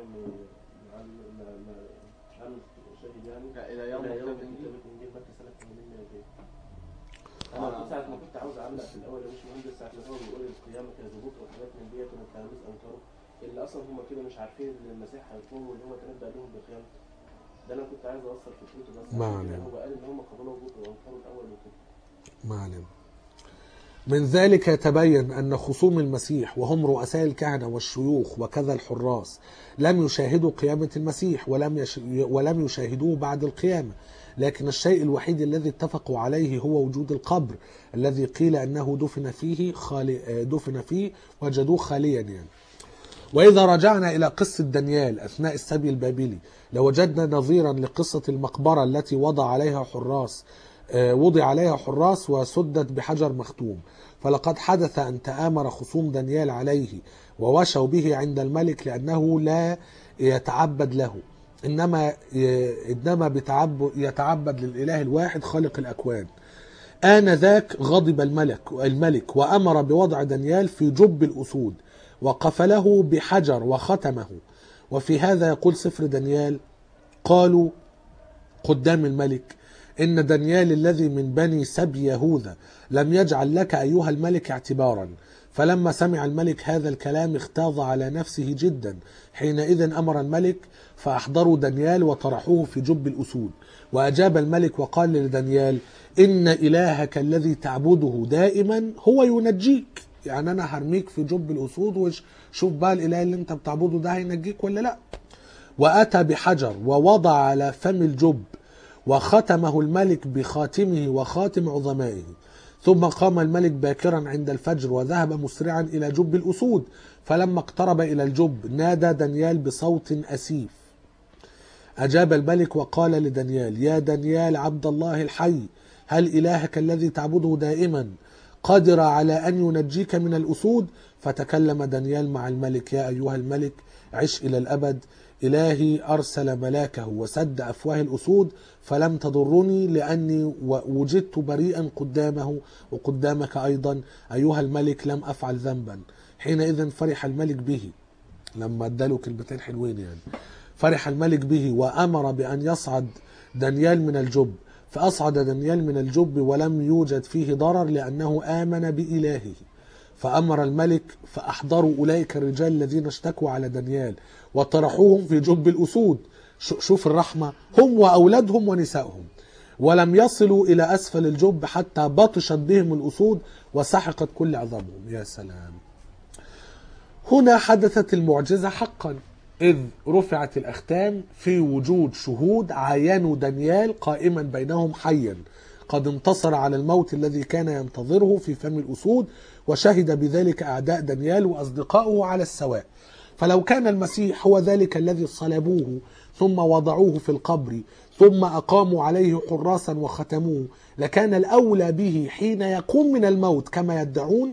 عامل شاهد يعني لا، إلى يوم إلى يوم كتاب الإنجيل. كتابة الانجيل متى سنة 80 ميلادية انا كنت ساعة ما كنت عاوز اعلق في الاول يا باشمهندس ساعة ما هو بيقول القيامة كذبوك وحاجات من ديت والتلاميذ انكروا اللي اصلا هم كده مش عارفين ان المسيح هيقوم واللي هو تنبأ لهم بقيامته ده انا كنت عايز اوصل فكرته بس ما عشان كده علينا. هو قال ان هم قبلوه بكره وانكروا الاول وكده ما علينا من ذلك يتبين أن خصوم المسيح وهم رؤساء الكهنة والشيوخ وكذا الحراس لم يشاهدوا قيامة المسيح ولم يش... ولم يشاهدوه بعد القيامة لكن الشيء الوحيد الذي اتفقوا عليه هو وجود القبر الذي قيل أنه دفن فيه خالي... دفن فيه وجدوه خاليا يعني وإذا رجعنا إلى قصة دانيال أثناء السبي البابلي لوجدنا نظيرا لقصة المقبرة التي وضع عليها حراس آه، وضع عليها حراس وسدت بحجر مختوم فلقد حدث أن تآمر خصوم دانيال عليه ووشوا به عند الملك لأنه لا يتعبد له إنما إنما بتعبد يتعبد للإله الواحد خالق الأكوان آنذاك غضب الملك الملك وأمر بوضع دانيال في جب الأسود وقفله بحجر وختمه وفي هذا يقول سفر دانيال قالوا قدام الملك إن دانيال الذي من بني سبي يهوذا لم يجعل لك أيها الملك اعتبارا فلما سمع الملك هذا الكلام اختاض على نفسه جدا حينئذ أمر الملك فأحضروا دانيال وطرحوه في جب الأسود وأجاب الملك وقال لدانيال إن إلهك الذي تعبده دائما هو ينجيك يعني أنا هرميك في جب الأسود وشوف بقى الإله اللي أنت بتعبده ده هينجيك ولا لأ وأتى بحجر ووضع على فم الجب وختمه الملك بخاتمه وخاتم عظمائه ثم قام الملك باكرا عند الفجر وذهب مسرعا إلى جب الأسود فلما اقترب إلى الجب نادى دانيال بصوت أسيف أجاب الملك وقال لدانيال يا دانيال عبد الله الحي هل إلهك الذي تعبده دائما قادر على أن ينجيك من الأسود فتكلم دانيال مع الملك يا أيها الملك عش إلى الأبد إلهي أرسل ملاكه وسد أفواه الأسود فلم تضرني لأني و- وجدت بريئا قدامه وقدامك أيضا أيها الملك لم أفعل ذنبا حينئذ فرح الملك به لما اداله كلمتين حلوين يعني فرح الملك به وأمر بأن يصعد دانيال من الجب فأصعد دانيال من الجب ولم يوجد فيه ضرر لأنه آمن بإلهه فأمر الملك فأحضروا أولئك الرجال الذين اشتكوا على دانيال وطرحوهم في جب الأسود ش- شوف الرحمة هم وأولادهم ونسائهم ولم يصلوا إلى أسفل الجب حتى بطشت بهم الأسود وسحقت كل عظامهم يا سلام هنا حدثت المعجزة حقا إذ رفعت الأختام في وجود شهود عاينوا دانيال قائما بينهم حيا قد انتصر على الموت الذي كان ينتظره في فم الأسود وشهد بذلك أعداء دانيال وأصدقائه على السواء فلو كان المسيح هو ذلك الذي صلبوه ثم وضعوه في القبر ثم أقاموا عليه حراسا وختموه لكان الأولى به حين يقوم من الموت كما يدعون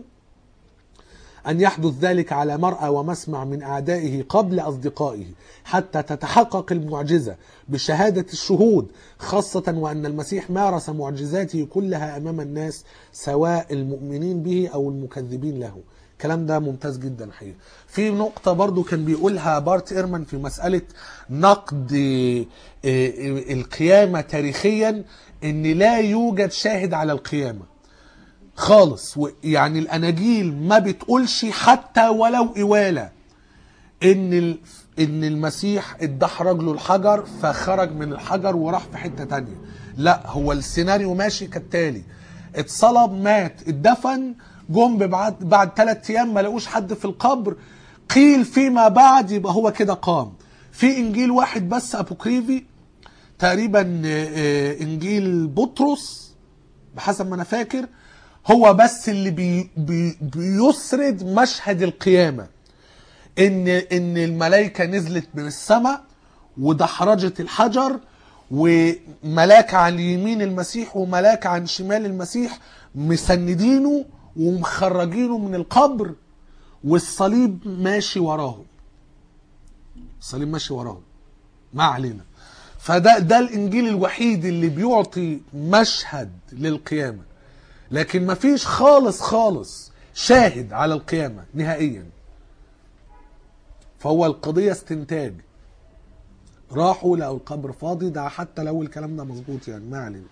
أن يحدث ذلك على مرأى ومسمع من أعدائه قبل أصدقائه حتى تتحقق المعجزة بشهادة الشهود خاصة وأن المسيح مارس معجزاته كلها أمام الناس سواء المؤمنين به أو المكذبين له الكلام ده ممتاز جدا حقيقة في نقطة برضو كان بيقولها بارت إيرمان في مسألة نقد آه، آه، القيامة تاريخيا ان لا يوجد شاهد على القيامة خالص و- يعني الاناجيل ما بتقولش حتى ولو إوالة ان ال... ان المسيح اتدحرج له الحجر فخرج من الحجر وراح في حتة تانية لا هو السيناريو ماشي كالتالي اتصلب مات اتدفن جم بعد بعد ثلاث ايام ما لقوش حد في القبر قيل فيما بعد يبقى هو كده قام في انجيل واحد بس ابوكريفي تقريبا آه، آه، انجيل بطرس بحسب ما انا فاكر هو بس اللي بي بي بيسرد مشهد القيامه ان ان الملائكه نزلت من السماء ودحرجت الحجر وملاك عن يمين المسيح وملاك عن شمال المسيح مسندينه ومخرجينه من القبر والصليب ماشي وراهم الصليب ماشي وراهم ما علينا فده ده الانجيل الوحيد اللي بيعطي مشهد للقيامه لكن مفيش خالص خالص شاهد على القيامه نهائيا فهو القضيه استنتاج راحوا لقوا القبر فاضي ده حتى لو الكلام ده مظبوط يعني ما علينا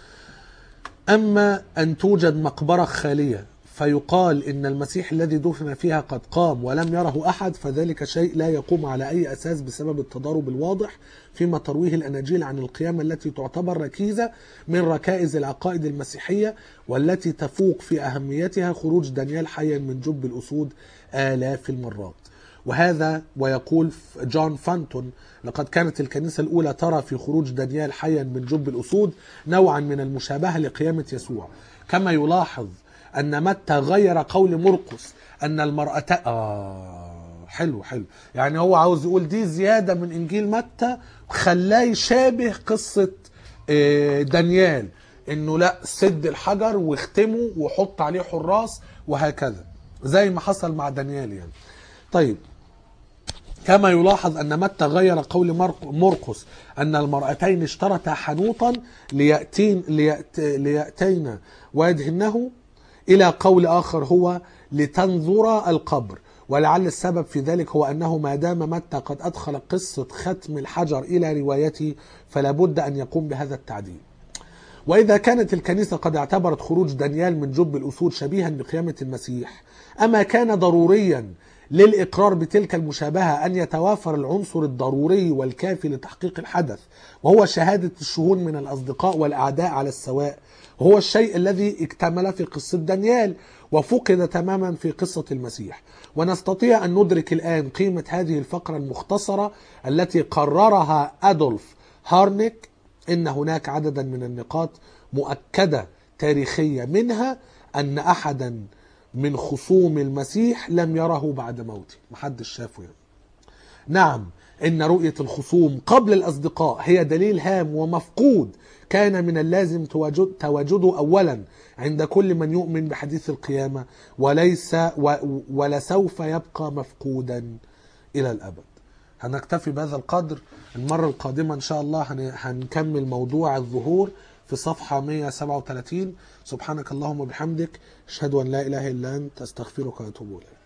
أما أن توجد مقبرة خالية فيقال إن المسيح الذي دفن فيها قد قام ولم يره أحد فذلك شيء لا يقوم على أي أساس بسبب التضارب الواضح فيما ترويه الأناجيل عن القيامة التي تعتبر ركيزة من ركائز العقائد المسيحية والتي تفوق في أهميتها خروج دانيال حيا من جب الأسود آلاف المرات وهذا ويقول جون فانتون لقد كانت الكنيسة الأولى ترى في خروج دانيال حيا من جب الأسود نوعا من المشابهة لقيامة يسوع كما يلاحظ أن متى غير قول مرقس أن المرأة آه حلو حلو يعني هو عاوز يقول دي زيادة من إنجيل متى خلاه يشابه قصة آه، دانيال انه لا سد الحجر واختمه وحط عليه حراس وهكذا زي ما حصل مع دانيال يعني طيب كما يلاحظ أن متى غير قول مرق- مرقس أن المرأتين اشترتا حنوطا ليأتين ليأت ليأتين ويدهنه إلى قول آخر هو لتنظر القبر ولعل السبب في ذلك هو أنه ما دام متى قد أدخل قصة ختم الحجر إلى روايته فلا بد أن يقوم بهذا التعديل وإذا كانت الكنيسة قد اعتبرت خروج دانيال من جب الأسود شبيها بقيامة المسيح أما كان ضروريا للإقرار بتلك المشابهة أن يتوافر العنصر الضروري والكافي لتحقيق الحدث وهو شهادة الشهود من الأصدقاء والأعداء على السواء وهو الشيء الذي اكتمل في قصة دانيال وفقد تماما في قصة المسيح ونستطيع أن ندرك الآن قيمة هذه الفقرة المختصرة التي قررها أدولف هارنيك إن هناك عددا من النقاط مؤكدة تاريخية منها أن أحدا من خصوم المسيح لم يره بعد موته محدش شافه يعني نعم إن رؤية الخصوم قبل الأصدقاء هي دليل هام ومفقود كان من اللازم تواجد تواجده أولا عند كل من يؤمن بحديث القيامة وليس و ولسوف يبقى مفقودا إلى الأبد هنكتفي بهذا القدر المرة القادمة إن شاء الله هن- هنكمل موضوع الظهور في صفحة 137 سبحانك اللهم وبحمدك أشهد أن لا إله إلا أنت أستغفرك وأتوب إليك